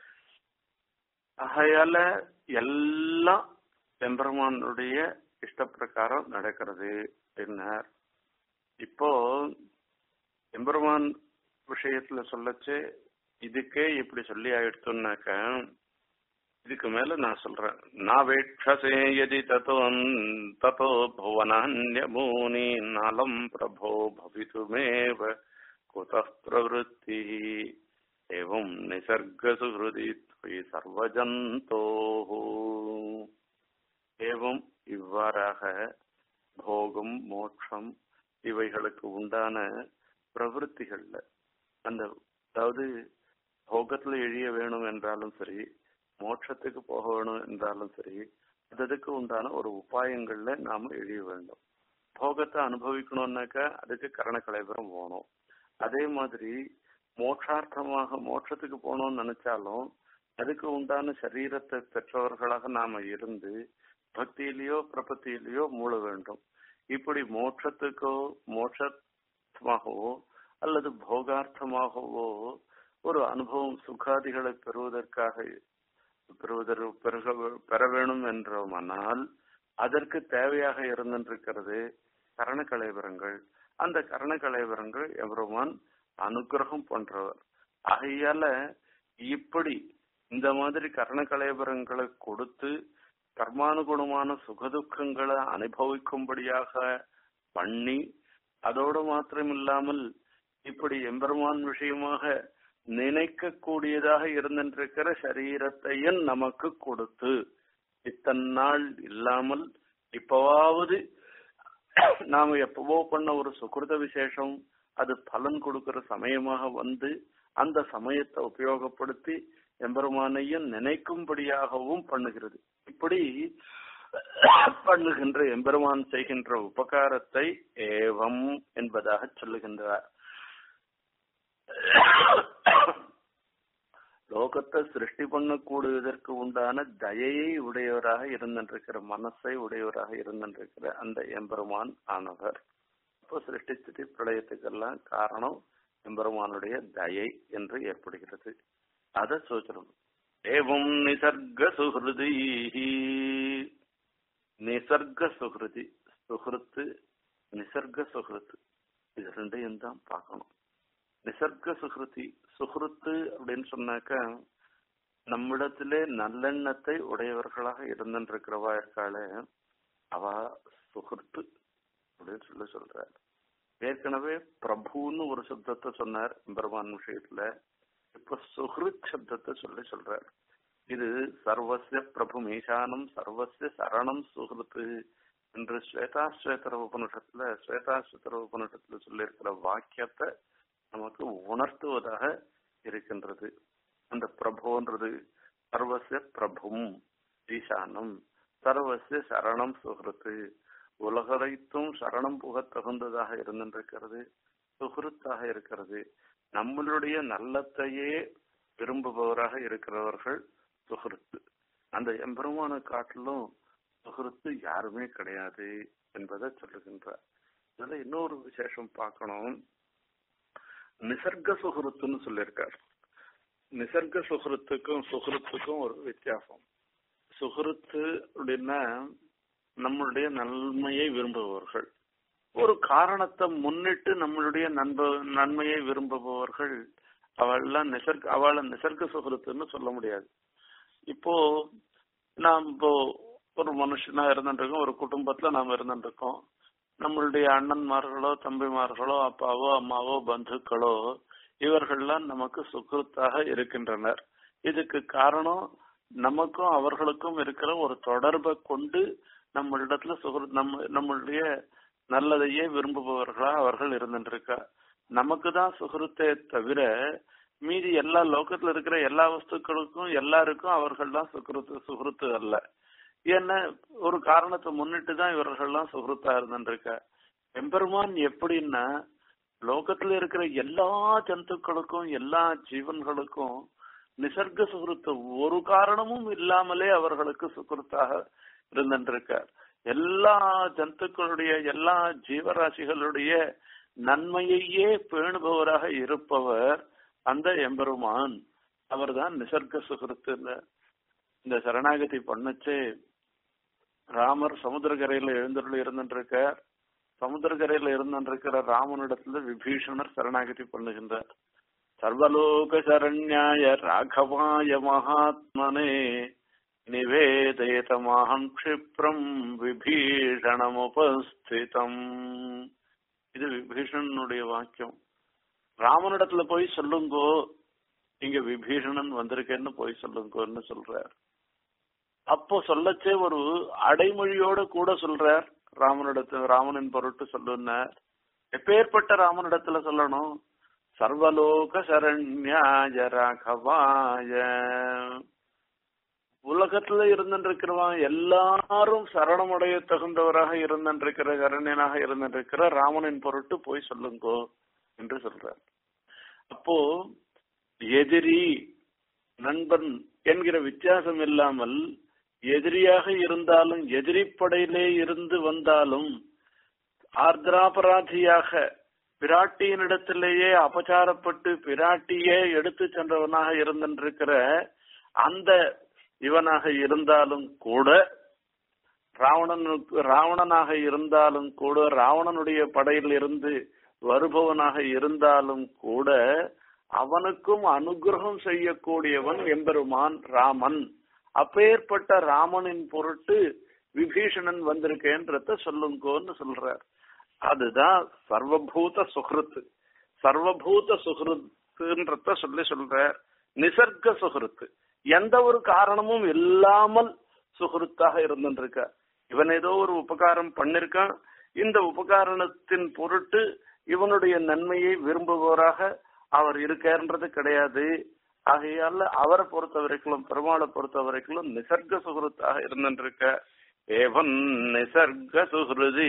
ஆகையால எல்லாம் எம்பெருமானுடைய இஷ்ட பிரகாரம் நடக்கிறது அப்படின்னார் இப்போ எம்பெருமான் விஷயத்துல சொல்லச்சு இதுக்கே இப்படி சொல்லி ஆயிடுத்துனாக்க இதுக்கு மேல நான் சொல்றேன் நாவேட்சசே யதி ததோ ததோ புவனான்யமூனி நலம் பிரபோ பவிதுமேவ குதः பிரவருத்தி एवं निसर्गसुहृदि त्वयि சர்வஜந்தோः ஏவம் இவ்வாறாக போகம் மோட்சம் இவைகளுக்கு உண்டான பிரவருத்திகள்ல அந்த அதாவது போகத்துல எழிய வேணும் என்றாலும் சரி மோட்சத்துக்கு போக வேணும் என்றாலும் சரி அதுக்கு உண்டான ஒரு உபாயங்கள்ல நாம எழிய வேண்டும் போகத்தை அனுபவிக்கணும்னாக்கா அதுக்கு கரண கலைபுரம் போகணும் அதே மாதிரி மோட்சார்த்தமாக மோட்சத்துக்கு போகணும்னு நினைச்சாலும் அதுக்கு உண்டான சரீரத்தை பெற்றவர்களாக நாம இருந்து பக்தியிலேயோ பிரபத்தியிலேயோ மூழ வேண்டும் இப்படி மோட்சத்துக்கோ மோட்சமாகவோ அல்லது போகார்த்தமாகவோ ஒரு அனுபவம் சுகாதிகளை பெறுவதற்காக பெறுவதற் பெருக பெற வேணும் என்றோமானால் அதற்கு தேவையாக இருந்திருக்கிறது கரண கலைவரங்கள் அந்த கரண கலைவரங்கள் எவருமான் அனுகிரகம் பண்றவர் ஆகையால இப்படி இந்த மாதிரி கரண கலைவரங்களை கொடுத்து கர்மானுகுணமான சுகதுக்கங்களை அனுபவிக்கும்படியாக பண்ணி அதோடு மாத்திரம் இல்லாமல் இப்படி எம்பெருமான் விஷயமாக நினைக்க கூடியதாக இருந்திருக்கிற சரீரத்தையும் நமக்கு கொடுத்து இத்தனை நாள் இல்லாமல் இப்பவாவது நாம எப்பவோ பண்ண ஒரு சுகிருத விசேஷம் அது பலன் கொடுக்கிற சமயமாக வந்து அந்த சமயத்தை உபயோகப்படுத்தி எம்பெருமானையும் நினைக்கும்படியாகவும் பண்ணுகிறது இப்படி பண்ணுகின்ற எம்பெருமான் செய்கின்ற உபகாரத்தை ஏவம் என்பதாக சொல்லுகின்றார் லோகத்தை சிருஷ்டி பண்ணக்கூடியதற்கு உண்டான தயையை உடையவராக இருந்திருக்கிற மனசை உடையவராக இருந்திருக்கிற அந்த எம்பெருமான் ஆனவர் இப்போ சிருஷ்டிஸ்திதி பிரளயத்துக்கெல்லாம் காரணம் எம்பெருமானுடைய தயை என்று ஏற்படுகிறது அத சோச்சனம் ஏவம் நிசர்க சுகிருதி நிசர்க சுகிருதி சுகிருத்து நிசர்க சுகிருத்து இது ரெண்டையும் தான் பார்க்கணும் நிசர்க சுகிருதி சுகிருத்து அப்படின்னு சொன்னாக்க நம்மிடத்திலே நல்லெண்ணத்தை உடையவர்களாக இருந்திருக்கிறவா இருக்காளே அவ சுகிருத்து அப்படின்னு சொல்லி சொல்றார் ஏற்கனவே பிரபுன்னு ஒரு சப்தத்தை சொன்னார் பெருமான் விஷயத்துல இப்ப சுஹிருத் சப்தத்தை சொல்லி சொல்றார் இது சர்வசிய பிரபு மீசானம் சர்வசிய சரணம் சுகிருத்து என்று ஸ்வேதாஸ்வேதர உபனிஷத்துல ஸ்வேதாஸ்வேதர உபனிஷத்துல சொல்லியிருக்கிற வாக்கியத்தை நமக்கு உணர்த்துவதாக இருக்கின்றது அந்த பிரபுன்றது சர்வசிய பிரபும் ஈசானம் சர்வசிய சரணம் சுகிருத்து உலகரைத்தும் சரணம் புக தகுந்ததாக இருந்திருக்கிறது சுகிருத்தாக இருக்கிறது நம்மளுடைய நல்லத்தையே விரும்புபவராக இருக்கிறவர்கள் சுகிருத்து அந்த எம்பெருமான காட்டிலும் சுகிருத்து யாருமே கிடையாது என்பதை சொல்லுகின்றார் இதுல இன்னொரு விசேஷம் பார்க்கணும் நிசர்க சுகிருத்துன்னு சொல்லியிருக்கார் நிசர்க சுகிருத்துக்கும் சுகிருத்துக்கும் ஒரு வித்தியாசம் சுகிருத்து அப்படின்னா நம்மளுடைய நன்மையை விரும்புபவர்கள் ஒரு காரணத்தை முன்னிட்டு நம்மளுடைய நண்ப நன்மையை விரும்புபவர்கள் அவள்லாம் நிசர்க அவளை நிசர்க சுகிருத்துன்னு சொல்ல முடியாது இப்போ நாம் இப்போ ஒரு மனுஷனா இருந்துருக்கோம் ஒரு குடும்பத்துல நாம் இருந்துருக்கோம் நம்மளுடைய அண்ணன்மார்களோ தம்பிமார்களோ அப்பாவோ அம்மாவோ பந்துக்களோ இவர்கள்லாம் நமக்கு சுகிருத்தாக இருக்கின்றனர் இதுக்கு காரணம் நமக்கும் அவர்களுக்கும் இருக்கிற ஒரு தொடர்பை கொண்டு நம்மளிடத்துல சுகிரு நம்ம நம்மளுடைய நல்லதையே விரும்புபவர்களா அவர்கள் இருந்துருக்கா நமக்கு தான் சுகிருத்தே தவிர மீதி எல்லா லோகத்துல இருக்கிற எல்லா வஸ்துக்களுக்கும் எல்லாருக்கும் அவர்கள் தான் சுகிருத்து சுகிருத்து அல்ல ஏன்னா ஒரு காரணத்தை முன்னிட்டு தான் இவர்கள்லாம் சுகிருத்தா இருந்துருக்க எம்பெருமான் எப்படின்னா லோகத்துல இருக்கிற எல்லா ஜந்துக்களுக்கும் எல்லா ஜீவன்களுக்கும் நிசர்க சுகிருத்து ஒரு காரணமும் இல்லாமலே அவர்களுக்கு சுகிருத்தாக இருந்திருக்கார் எல்லா ஜந்துக்களுடைய எல்லா ஜீவராசிகளுடைய நன்மையையே பேணுபவராக இருப்பவர் அந்த எம்பெருமான் அவர்தான் நிசர்க சுகிருத்து இந்த சரணாகதி பண்ணுச்சு ராமர் சமுத்திரக்கரையில எழுந்தருள் இருந்துருக்கார் சமுத்திரக்கரையில இருந்திருக்கிற ராமனிடத்துல விபீஷணர் சரணாகதி பண்ணுகின்றார் சர்வலோகசரண்யாய ராகவாய மகாத்மனே நிவேதயதமாகம் க்ஷிப்ரம் விபீஷணமுபஸ்திதம் இது விபீஷணனுடைய வாக்கியம் ராமனிடத்துல போய் சொல்லுங்கோ இங்க விபீஷணன் வந்திருக்கேன்னு போய் சொல்லுங்கன்னு சொல்றார் அப்போ சொல்லச்சே ஒரு அடைமொழியோட கூட சொல்றார் ராமனிடத்துல ராமனின் பொருட்டு சொல்லுன்னார் எப்பேற்பட்ட ராமனிடத்துல சொல்லணும் சர்வலோக சரண்யாய ராகவாய உலகத்துல இருந்திருக்கிறவன் எல்லாரும் சரணமுடைய தகுந்தவராக இருந்திருக்கிற கரண்யனாக இருந்திருக்கிற ராமனின் பொருட்டு போய் சொல்லுங்கோ என்று சொல்றார் அப்போ எதிரி நண்பன் என்கிற வித்தியாசம் இல்லாமல் எதிரியாக இருந்தாலும் எதிரி படையிலே இருந்து வந்தாலும் ஆர்திராபராதியாக பிராட்டியினிடத்திலேயே அபச்சாரப்பட்டு பிராட்டியே எடுத்து சென்றவனாக இருந்திருக்கிற அந்த இவனாக இருந்தாலும் கூட ராவணனுக்கு ராவணனாக இருந்தாலும் கூட ராவணனுடைய படையில் இருந்து வருபவனாக இருந்தாலும் கூட அவனுக்கும் அனுகிரகம் செய்யக்கூடியவன் எம்பெருமான் ராமன் அப்பேற்பட்ட ராமனின் பொருட்டு விபீஷணன் வந்திருக்கேன்றத சொல்லுங்கோன்னு சொல்றார் அதுதான் சர்வபூத சுகிருத்து சர்வபூத சுகிருத்துன்றத சொல்லி சொல்றார் நிசர்க சுகிருத்து எந்த ஒரு காரணமும் இல்லாமல் சுகிருத்தாக இருந்துருக்க இவன் ஏதோ ஒரு உபகாரம் பண்ணிருக்கான் இந்த உபகாரணத்தின் பொருட்டு இவனுடைய நன்மையை விரும்புபவராக அவர் இருக்காருன்றது கிடையாது ஆகையால அவரை பொறுத்த வரைக்கும் பெருமாளை பொறுத்த வரைக்கும் நிசர்க சுகிருத்தாக இருந்துருக்க ஏவன் நிசர்க சுகிருதி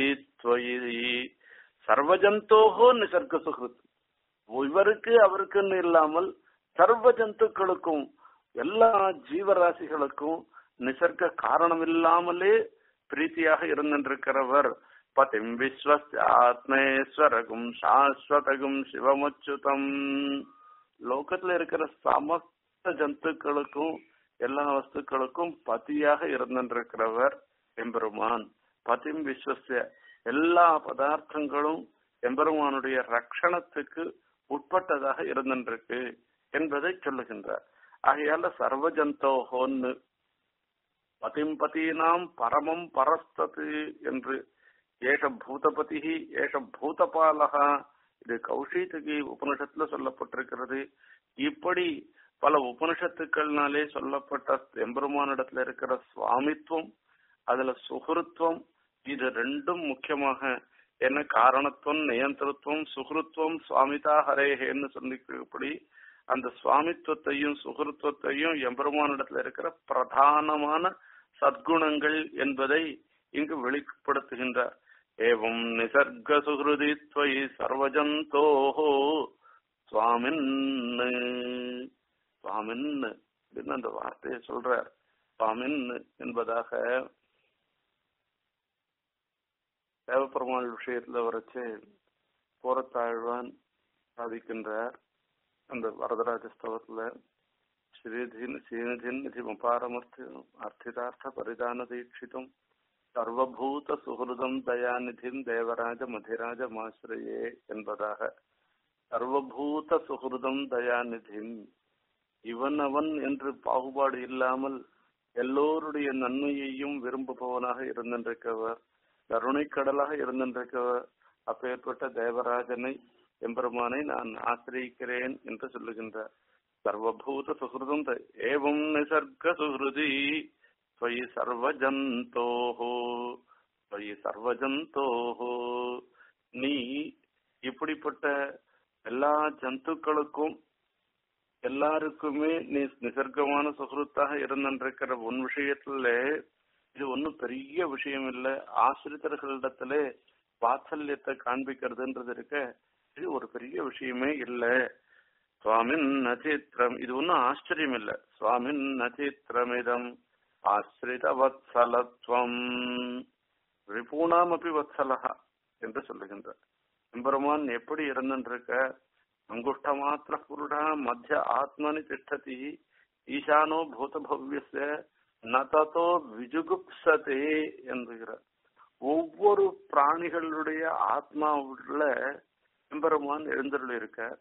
சர்வஜந்தோகோ நிசர்க சுகிருத் இவருக்கு அவருக்குன்னு இல்லாமல் சர்வ ஜந்துக்களுக்கும் எல்லா ஜீவராசிகளுக்கும் நிசர்க காரணம் இல்லாமலே பிரீத்தியாக இருந்திருக்கிறவர் பதிம் விஸ்வஸ்யாத்மேஸ்வரகும் சாஸ்வதகும் சிவமுச்சுதம் லோகத்துல இருக்கிற சமஸ்த ஜந்துக்களுக்கும் எல்லா வஸ்துக்களுக்கும் பதியாக இருந்திருக்கிறவர் எம்பெருமான் பதிம் விஸ்வசிய எல்லா பதார்த்தங்களும் எம்பெருமானுடைய ரக்ஷணத்துக்கு உட்பட்டதாக இருந்திருக்கு என்பதை சொல்லுகின்றார் ஆகையால சர்வஜந்தோகோன்னு பதிம் பதீனாம் பரமம் பரஸ்தது என்று ஏஷ பூதபதி ஏஷ பூதபாலகா இது கௌஷிதகி உபனிஷத்துல சொல்லப்பட்டிருக்கிறது இப்படி பல உபனிஷத்துக்கள்னாலே சொல்லப்பட்ட எம்பெருமானிடத்துல இருக்கிற சுவாமித்துவம் அதுல சுகிருத்துவம் இது ரெண்டும் முக்கியமாக என்ன காரணத்துவம் நியந்திரத்துவம் சுகிருத்துவம் சுவாமிதா ஹரேஹேன்னு சொல்லிப்படி அந்த சுவாமித்துவத்தையும் சுகிருத்துவத்தையும் எம்பெருமானிடத்துல இருக்கிற பிரதானமான சத்குணங்கள் என்பதை இங்கு வெளிப்படுத்துகின்றார் ஏவம் நிசர்க சுகிருதி துவயி சர்வஜந்தோஹோ சுவாமின் சுவாமின் அப்படின்னு அந்த வார்த்தையை சொல்றார் சுவாமின் என்பதாக தேவப்பெருமாள் விஷயத்துல வரைச்சு போரத்தாழ்வான் சாதிக்கின்றார் அந்த வரதராஜ ஸ்தவத்துல ஸ்ரீதின் ஸ்ரீநிதின் நிதிமபாரமர்த்தி அர்த்திதார்த்த பரிதான தீட்சிதம் சர்வபூத சுகிருதம் தயாநிதின் தேவராஜ மதிராஜ மாசிரியே என்பதாக சர்வபூத சுகிருதம் தயாநிதின் இவன் அவன் என்று பாகுபாடு இல்லாமல் எல்லோருடைய நன்மையையும் விரும்புபவனாக இருந்திருக்கவர் கருணைக்கடலாக இருந்திருக்கவர் அப்பேற்பட்ட தேவராஜனை எம்பெருமானை நான் ஆசிரியிக்கிறேன் என்று சொல்லுகின்றார் சர்வபூத சுகிருதம் ஏவம் நிசர்க சுகிருதி त्वयि सर्वजन्तोः त्वयि சர்வஜந்தோஹ நீ இப்படிப்பட்ட எல்லா ஜந்துக்களுக்கும் எல்லாருக்குமே நீ நிசர்க்கமான சுகிருத்தாக இருந்திருக்கிற உன் விஷயத்துல இது ஒன்றும் பெரிய விஷயம் இல்லை ஆசிரியர்களிடத்துல வாத்சல்யத்தை காண்பிக்கிறதுன்றது இருக்க இது ஒரு பெரிய விஷயமே இல்லை சுவாமின் நச்சித்திரம் இது ஒன்றும் ஆச்சரியம் இல்லை சுவாமின் நச்சித்திரமிதம் ஆசிரிதவத்சலத்வம் ரிபூணாமபி வத்சலகா என்று சொல்லுகின்றார் எம்பெருமான் எப்படி இருந்திருக்க அங்குஷ்ட மாத்திர புருடா மத்திய ஆத்மனி திஷ்டதி ஈசானோ பூதபவ்யஸ்ய நதோ விஜுகுப்சதே என்கிறார் ஒவ்வொரு பிராணிகளுடைய ஆத்மாவுல எம்பெருமான் எழுந்தருள் இருக்கார்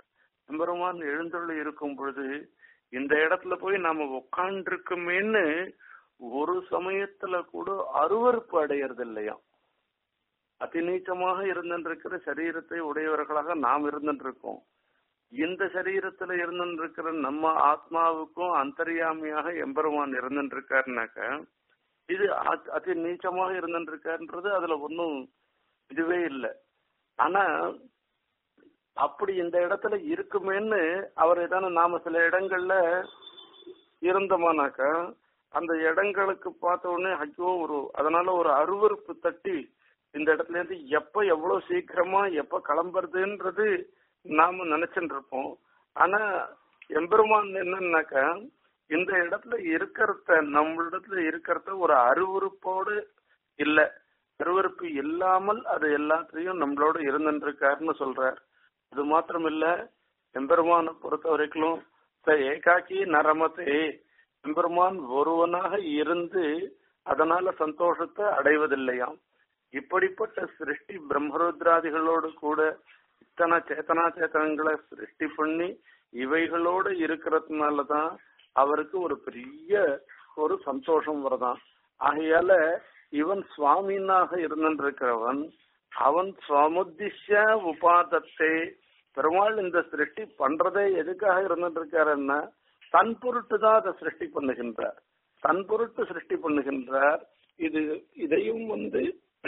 எம்பெருமான் எழுந்தருளி இருக்கும் பொழுது இந்த இடத்துல போய் நாம உட்காண்டிருக்குமேன்னு ஒரு சமயத்துல கூட அருவறுப்பு அடையறது இல்லையா அதிநீச்சமாக இருந்திருக்கிற சரீரத்தை உடையவர்களாக நாம் இருந்திருக்கோம் இந்த சரீரத்துல இருந்திருக்கிற நம்ம ஆத்மாவுக்கும் அந்தரியாமியாக எம்பெருமான் இருந்திருக்காருனாக்க இது அ- அதி நீச்சமாக இருந்திருக்காருன்றது அதுல ஒன்றும் இதுவே இல்லை ஆனா அப்படி இந்த இடத்துல இருக்குமேன்னு அவர் ஏதான நாம சில இடங்கள்ல இருந்தோமானாக்கா அந்த இடங்களுக்கு பார்த்த உடனே ஐயோ ஒரு அதனால ஒரு அருவருப்பு தட்டி இந்த இடத்துல இருந்து எப்ப எவ்வளவு சீக்கிரமா எப்ப கிளம்புறதுன்றது நாம நினைச்சுட்டு இருப்போம் ஆனா எம்பெருமான் என்னன்னாக்கா இந்த இடத்துல இருக்கிறத நம்மளிடத்துல இருக்கிறத ஒரு அருவருப்போடு இல்ல அருவருப்பு இல்லாமல் அது எல்லாத்தையும் நம்மளோட இருந்துருக்காருன்னு சொல்றார் அது மாத்திரம் இல்ல எம்பெருமானை பொறுத்த வரைக்கும் ச ஏகாக்கி நரமத்தே எம்பெருமான் ஒருவனாக இருந்து அதனால சந்தோஷத்தை அடைவதில்லையாம் இப்படிப்பட்ட சிருஷ்டி பிரம்மருத்ராதிகளோடு கூட இத்தனை சேத்தனா சேத்தனங்களை சிருஷ்டி பண்ணி இவைகளோடு இருக்கிறதுனாலதான் அவருக்கு ஒரு பெரிய ஒரு சந்தோஷம் வருதான் ஆகையால இவன் சுவாமினாக இருந்திருக்கிறவன் அவன் சுவாமுத்திஷ்ய உபாதத்தை பெருமாள் இந்த சிருஷ்டி பண்றதே எதுக்காக இருந்திருக்காருன்னா தன் பொருட்டு தான் அதை சிருஷ்டி பண்ணுகின்றார் தன் பொருட்டு சிருஷ்டி பண்ணுகின்றார் இது இதையும் வந்து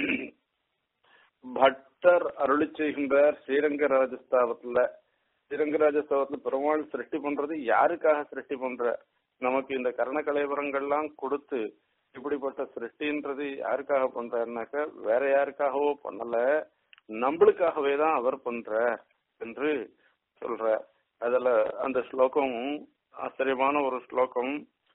பட்டர் அருளி செய்கின்றார் ஸ்ரீரங்க ராஜஸ்தாவத்துல ஸ்ரீரங்க ராஜஸ்தாவத்துல பெருமாள் சிருஷ்டி பண்றது யாருக்காக சிருஷ்டி பண்ற நமக்கு இந்த கரண கலைவரங்கள்லாம் கொடுத்து இப்படிப்பட்ட சிருஷ்டின்றது யாருக்காக பண்றாருனாக்க வேற யாருக்காகவோ பண்ணல நம்மளுக்காகவே தான் அவர் பண்ற என்று சொல்ற அதுல அந்த ஸ்லோகம் ஆச்சரியமான ஒரு ஸ்லோகம்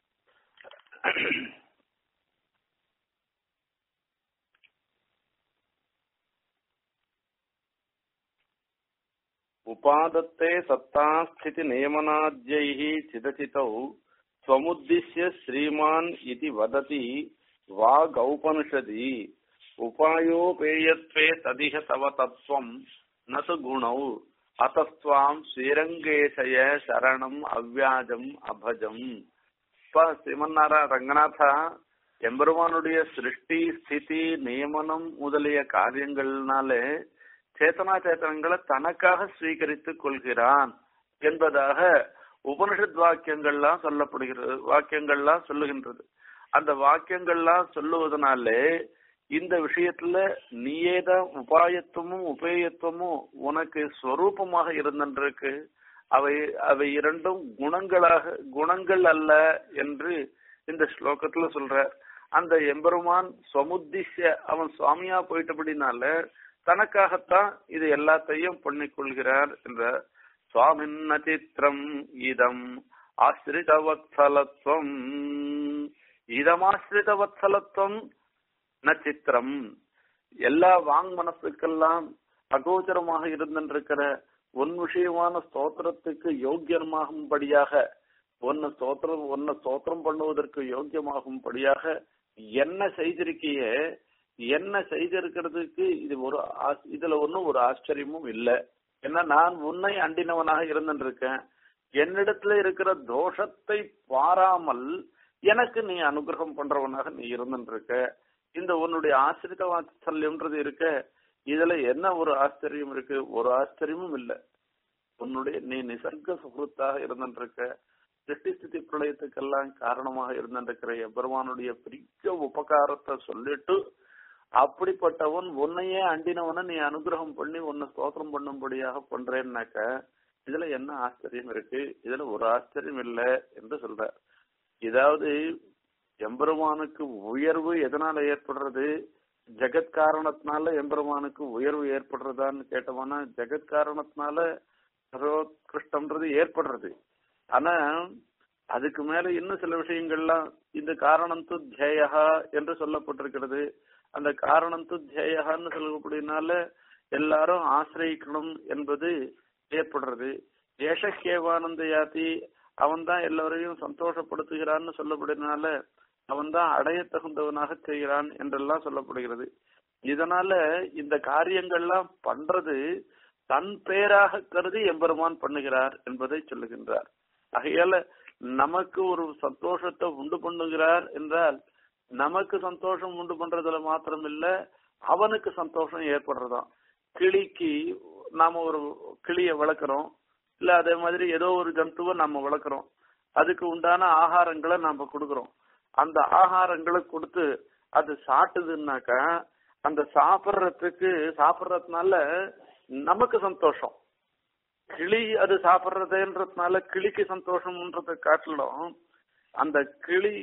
உபாதத்தே சத்தாஸ்திதி நியமனாத்யைः சிதசிதௌ स्वमुद्दिश्य श्रीमान् इति वदति वागौपनिषदि उपायोपेयत्वे तदिह तव तत्त्वम् न तु गुणौ अतस्त्वाम् श्रीरङ्गेशय शरणम् அவ்வியாஜம் அபஜம் இப்ப சிவன்னாரா ரங்கநாதா எம்பெருமானுடைய சிருஷ்டி ஸ்திதி நியமனம் முதலிய காரியங்கள்னாலே சேத்தனா சேத்தனங்களை தனக்காக ஸ்வீகரித்துக் கொள்கிறான் என்பதாக உபனிஷத் வாக்கியங்கள்லாம் சொல்லப்படுகிறது வாக்கியங்கள்லாம் சொல்லுகின்றது அந்த வாக்கியங்கள்லாம் சொல்லுவதனாலே இந்த விஷயத்துல நீயேதான் உபாயத்துவமும் உபேயத்துவமும் உனக்கு ஸ்வரூபமாக இருந்திருக்கு அவை அவை இரண்டும் குணங்களாக குணங்கள் அல்ல என்று இந்த ஸ்லோகத்துல சொல்ற அந்த எம்பெருமான் சமுத்திஷ்ய அவன் சுவாமியா போயிட்டபடினால தனக்காகத்தான் இது எல்லாத்தையும் பண்ணிக்கொள்கிறார் என்ற சுவாமின்ன சித்திரம் இதம் ஆசிரிதவத்சலத்துவம் இதமாசிரிதவத்சலத்துவம் ந சித்திரம் எல்லா வாங் மனசுக்கெல்லாம் அகோச்சரமாக இருந்திருக்கிற உன் விஷயமான ஸ்தோத்திரத்துக்கு யோக்கியமாகும்படியாக ஒன்னு ஸ்தோத்திரம் ஒன்ன ஸ்தோத்திரம் பண்ணுவதற்கு யோக்கியமாகும்படியாக என்ன செய்திருக்கிய என்ன செய்திருக்கிறதுக்கு இது ஒரு ஆ- இதுல ஒன்னும் ஒரு ஆச்சரியமும் இல்லை ஏன்னா நான் உன்னை அண்டினவனாக இருந்திருக்கேன் என்னிடத்துல இருக்கிற தோஷத்தை பாராமல் எனக்கு நீ அனுகிரகம் பண்றவனாக நீ இருந்திருக்க இந்த உன்னுடைய ஆசிரித வாத்சல்யம்ன்றது இருக்க இதுல என்ன ஒரு ஆச்சரியம் இருக்கு ஒரு ஆச்சரியமும் இல்லை உன்னுடைய நீ நிசர்க சுகృத்தாக இருந்திருக்க சிருஷ்டி ஸ்திதி பிரளயத்துக்கெல்லாம் காரணமாக இருந்திருக்கிற எபெருமானுடைய பெரிய உபகாரத்தை சொல்லிட்டு அப்படிப்பட்டவன் உன்னையே அண்டினவனை நீ அனுகிரகம் பண்ணி உன்னை ஸ்தோத்திரம் பண்ணும்படியாக பண்றேன்னாக்க இதுல என்ன ஆச்சரியம் இருக்கு இதுல ஒரு ஆச்சரியம் இல்லை என்று சொல்ற இதாவது எம்பெருமானுக்கு உயர்வு எதனால ஏற்படுறது ஜெகத் காரணத்தினால எம்பெருமானுக்கு உயர்வு ஏற்படுறதான்னு கேட்டோம்னா ஜெகத் காரணத்தினால சர்வோத்கிருஷ்டம்ன்றது ஏற்படுறது ஆனா அதுக்கு மேல இன்னும் சில விஷயங்கள்லாம் இந்த காரணம் து தியேயா என்று சொல்லப்பட்டிருக்கிறது அந்த காரணம் து தியேயான்னு சொல்லக்கூடியனால எல்லாரும் ஆசிரியக்கணும் என்பது ஏற்படுறது ஏஷக்கேவானந்த யாதி அவன் தான் எல்லாரையும் சந்தோஷப்படுத்துகிறான்னு சொல்லப்படுறதுனால அவன் தான் அடைய தகுந்தவனாக செய்கிறான் என்றெல்லாம் சொல்லப்படுகிறது இதனால இந்த காரியங்கள்லாம் பண்றது தன் பேராக கருதி எம்பெருமான் பண்ணுகிறார் என்பதை சொல்லுகின்றார் ஆகையால நமக்கு ஒரு சந்தோஷத்தை உண்டு பண்ணுகிறார் என்றால் நமக்கு சந்தோஷம் உண்டு பண்றதுல மாத்திரம் இல்ல அவனுக்கு சந்தோஷம் ஏற்படுறதாம் கிளிக்கு நாம ஒரு கிளிய வளர்க்குறோம் இல்ல அதே மாதிரி ஏதோ ஒரு ஜந்துவை நம்ம வளர்க்குறோம் அதுக்கு உண்டான ஆகாரங்களை நாம கொடுக்குறோம் அந்த ஆகாரங்களை கொடுத்து அது சாட்டுதுன்னாக்கா அந்த சாப்பிட்றதுக்கு சாப்பிட்றதுனால நமக்கு சந்தோஷம் கிளி அது சாப்பிட்றதுன்றதுனால கிளிக்கு சந்தோஷம்ன்றதை காட்டிலும் அந்த கிளி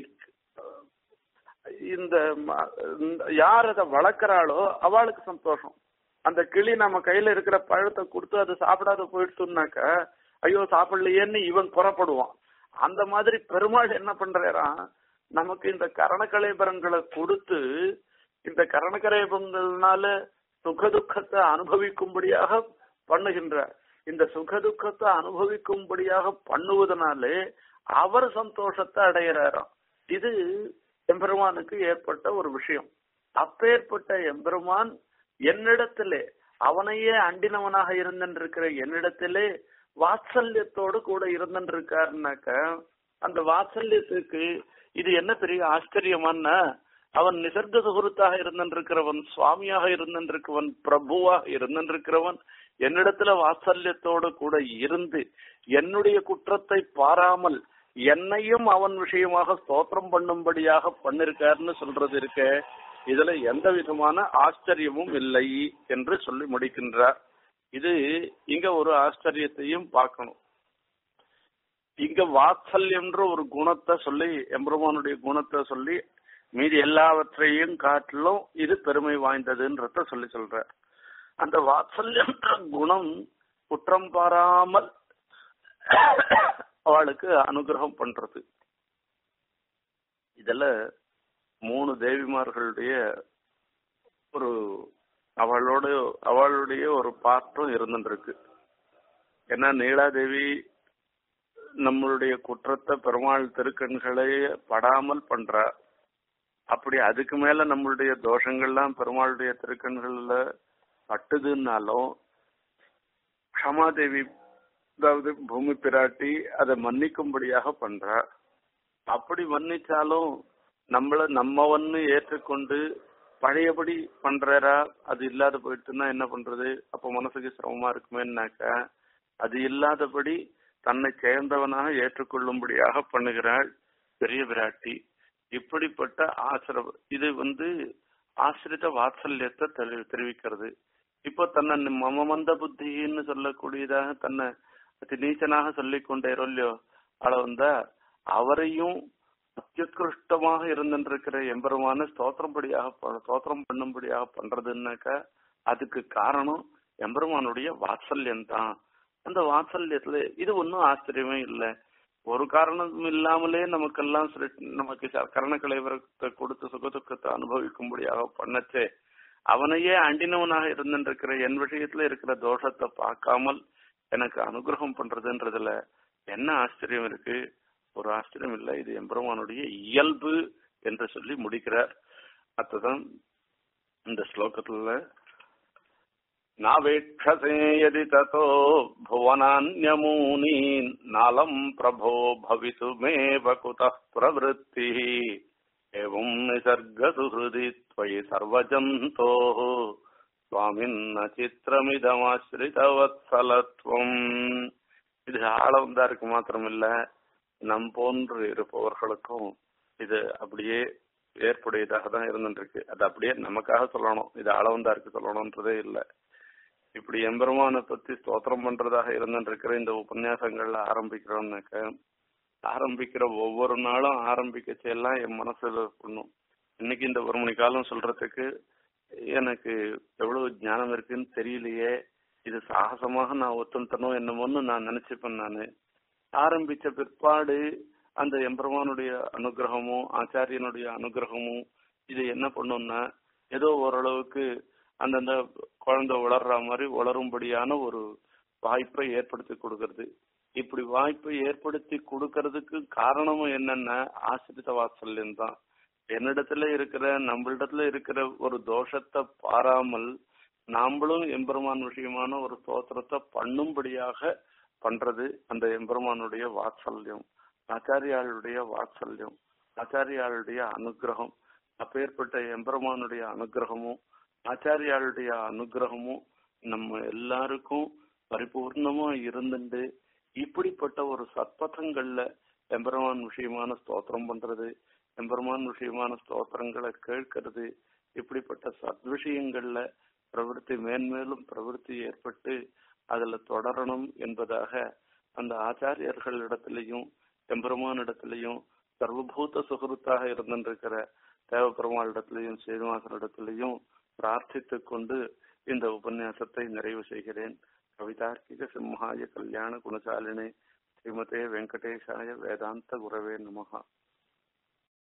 இந்த ம- இந்த யார் அதை வளர்க்குறாளோ அவளுக்கு சந்தோஷம் அந்த கிளி நம்ம கையில இருக்கிற பழத்தை கொடுத்து அது சாப்பிடாத போயிடுச்சுனாக்க ஐயோ சாப்பிடலையேன்னு இவன் புறப்படுவான் அந்த மாதிரி பெருமாள் என்ன பண்றாராம் நமக்கு இந்த கரணக்கலைபரங்களை கொடுத்து இந்த கரணக்கலைபங்கள்னால சுகதுக்கத்தை அனுபவிக்கும்படியாக பண்ணுகின்றார் இந்த சுகதுக்கத்தை அனுபவிக்கும்படியாக பண்ணுவதனாலே அவர் சந்தோஷத்தை அடையிறாராம் இது எம்பெருமானுக்கு ஏற்பட்ட ஒரு விஷயம் அப்பேற்பட்ட எம்பெருமான் என்னிடத்திலே அவனையே அண்டினவனாக இருந்திருக்கிற என்னிடத்திலே வாத்சல்யத்தோடு கூட இருந்திருக்காருனாக்க அந்த வாத்சல்யத்துக்கு இது என்ன பெரிய ஆச்சரியமான்னா அவன் நிசர்க சுகுருத்தாக இருந்திருக்கிறவன் சுவாமியாக இருந்திருக்கிறவன் பிரபுவாக இருந்திருக்கிறவன் என்னிடத்துல வாத்சல்யத்தோடு கூட இருந்து என்னுடைய குற்றத்தை பாராமல் என்னையும் அவன் விஷயமாக ஸ்தோத்திரம் பண்ணும்படியாக பண்ணிருக்காருன்னு சொல்றது இருக்க இதுல எந்த விதமான ஆச்சரியமும் இல்லை என்று சொல்லி முடிக்கின்றார் இது இங்க ஒரு ஆச்சரியத்தையும் பார்க்கணும் இங்க வாத்சல்யம்ன்ற ஒரு குணத்தை சொல்லி எம்பெருமானுடைய குணத்தை சொல்லி மீதி எல்லாவற்றையும் காட்டிலும் இது பெருமை வாய்ந்ததுன்றத சொல்லி சொல்ற அந்த வாத்சல்யம்ன்ற குணம் குற்றம் பாராமல் அவளுக்கு அனுகிரகம் பண்றது இதுல மூணு தேவிமார்களுடைய ஒரு அவளோட அவளுடைய ஒரு பாட்டும் இருந்துருக்கு ஏன்னா நீலாதேவி நம்மளுடைய குற்றத்தை பெருமாள் திருக்கண்களை படாமல் பண்றா அப்படி அதுக்கு மேல நம்மளுடைய தோஷங்கள்லாம் பெருமாளுடைய திருக்கண்கள்ல பட்டுதுன்னாலும் க்ஷமாதேவி அதாவது பூமி பிராட்டி அதை மன்னிக்கும்படியாக பண்றா அப்படி மன்னிச்சாலும் நம்மள நம்மவன்னு ஏற்றுக்கொண்டு பழையபடி பண்றாரா அது இல்லாத போயிட்டுன்னா என்ன பண்றது அப்ப மனசுக்கு சிரமமா இருக்குமேன்னாக்கா அது இல்லாதபடி தன்னை சேர்ந்தவனாக ஏற்றுக்கொள்ளும்படியாக பண்ணுகிறாள் பெரிய பிராட்டி இப்படிப்பட்ட ஆசிர இது வந்து ஆசிரித வாத்சல்யத்தை தெரி- தெரிவிக்கிறது இப்போ தன்னை மமமந்த புத்தின்னு சொல்லக்கூடியதாக தன்னை அதி நீச்சனாக சொல்லிக் கொண்டே இல்லையோ அவளை வந்தா அவரையும் அத்தியுத்கிருஷ்டமாக இருந்திருக்கிற எம்பெருமான ஸ்தோத்திரம்படியாக ப- ஸ்தோத்திரம் பண்ணும்படியாக பண்றதுன்னாக்கா அதுக்கு காரணம் எம்பெருமானுடைய வாத்சல்யம் தான் அந்த வாத்சல்யத்துல இது ஒன்றும் ஆச்சரியமே இல்லை ஒரு காரணம் இல்லாமலே நமக்கெல்லாம் சிருஷ்டி- நமக்கு ச- கரணக்கலைவரத்தை கொடுத்து சுகதுக்கத்தை அனுபவிக்கும்படியாக பண்ணச்சே அவனையே அண்டினவனாக இருந்திருக்கிற என் விஷயத்துல இருக்கிற தோஷத்தை பார்க்காமல் எனக்கு அனுகிரகம் பண்றதுன்றதுல என்ன ஆச்சரியம் இருக்கு ஒரு ஆச்சரியம் இல்லை இது எம்பெருமானுடைய இயல்பு என்று சொல்லி முடிக்கிறார் அத்துதான் இந்த ஸ்லோகத்துல नावेक्षसे यदि ततो भुवनान्यमूनीन् नालम् प्रभो भवितुमेव कुतः प्रवृत्तिः एवम् निसर्गसुहृदि त्वयि सर्वजन्तोः சுவாமின்ன சித்திரமிதமாசிரிதவத்சலத்துவம் இது ஆளவந்தாருக்கு மாத்திரமில்ல நம் போன்று இருப்பவர்களுக்கும் இது அப்படியே ஏற்புடையதாக தான் இருந்துருக்கு அது அப்படியே நமக்காக சொல்லணும் இது ஆளவந்தாருக்கு சொல்லணும்ன்றதே இல்லை இப்படி எம்பெருமானை பத்தி ஸ்தோத்திரம் பண்றதாக இருந்துருக்கிற இந்த உபன்யாசங்கள்ல ஆரம்பிக்கிறோம்னாக்க ஆரம்பிக்கிற ஒவ்வொரு நாளும் ஆரம்பிக்கச்சு எல்லாம் என் மனசுல பண்ணும் இன்னைக்கு இந்த ஒரு மணி காலம் சொல்றதுக்கு எனக்கு எவ்வளவு ஞானம் இருக்குன்னு தெரியலையே இது சாகசமாக நான் ஒத்துண்டனோ என்னமோன்னு நான் நினைச்சுப்பேன் நானு ஆரம்பிச்ச பிற்பாடு அந்த எம்பெருமானுடைய அனுகிரகமும் ஆச்சாரியனுடைய அனுகிரகமும் இது என்ன பண்ணும்னா ஏதோ ஓரளவுக்கு அந்தந்த குழந்தை வளர்ற மாதிரி வளரும்படியான ஒரு வாய்ப்பை ஏற்படுத்தி கொடுக்கறது இப்படி வாய்ப்பை ஏற்படுத்தி கொடுக்கறதுக்கு காரணமும் என்னன்னா ஆசிரித வாத்சல்யம் தான் என்னிடத்துல இருக்கிற நம்மளிடத்துல இருக்கிற ஒரு தோஷத்தை பாராமல் நாமளும் எம்பெருமான் விஷயமான ஒரு ஸ்தோத்திரத்தை பண்ணும்படியாக பண்றது அந்த எம்பெருமானுடைய வாத்சல்யம் ஆச்சாரியாளுடைய வாத்சல்யம் ஆச்சாரியாளுடைய அனுகிரகம் அப்பேற்பட்ட எம்பெருமானுடைய அனுகிரகமும் ஆச்சாரியாளுடைய அனுகிரகமும் நம்ம எல்லாருக்கும் பரிபூர்ணமா இருந்துட்டு இப்படிப்பட்ட ஒரு சத்பதங்கள்ல எம்பெருமான் விஷயமான ஸ்தோத்திரம் பண்றது எம்பெருமான் விஷயமான ஸ்தோத்திரங்களை கேட்கறது இப்படிப்பட்ட சத்விஷயங்கள்ல பிரவருத்தி மேன்மேலும் பிரவருத்தி ஏற்பட்டு அதுல தொடரணும் என்பதாக அந்த ஆச்சாரியர்கள் இடத்திலையும் எம்பெருமான் இடத்திலையும் சர்வபூத சுகருத்தாக இருந்திருக்கிற தேவபெருமாள் இடத்திலையும் ஸ்ரீனிவாசன் இடத்திலையும் பிரார்த்தித்துக் கொண்டு இந்த உபன்யாசத்தை நிறைவு செய்கிறேன் கவிதார்க்கிக சிம்ஹாய கல்யாண குணசாலினே ஸ்ரீமதே வெங்கடேஷாய வேதாந்த குரவே நமகா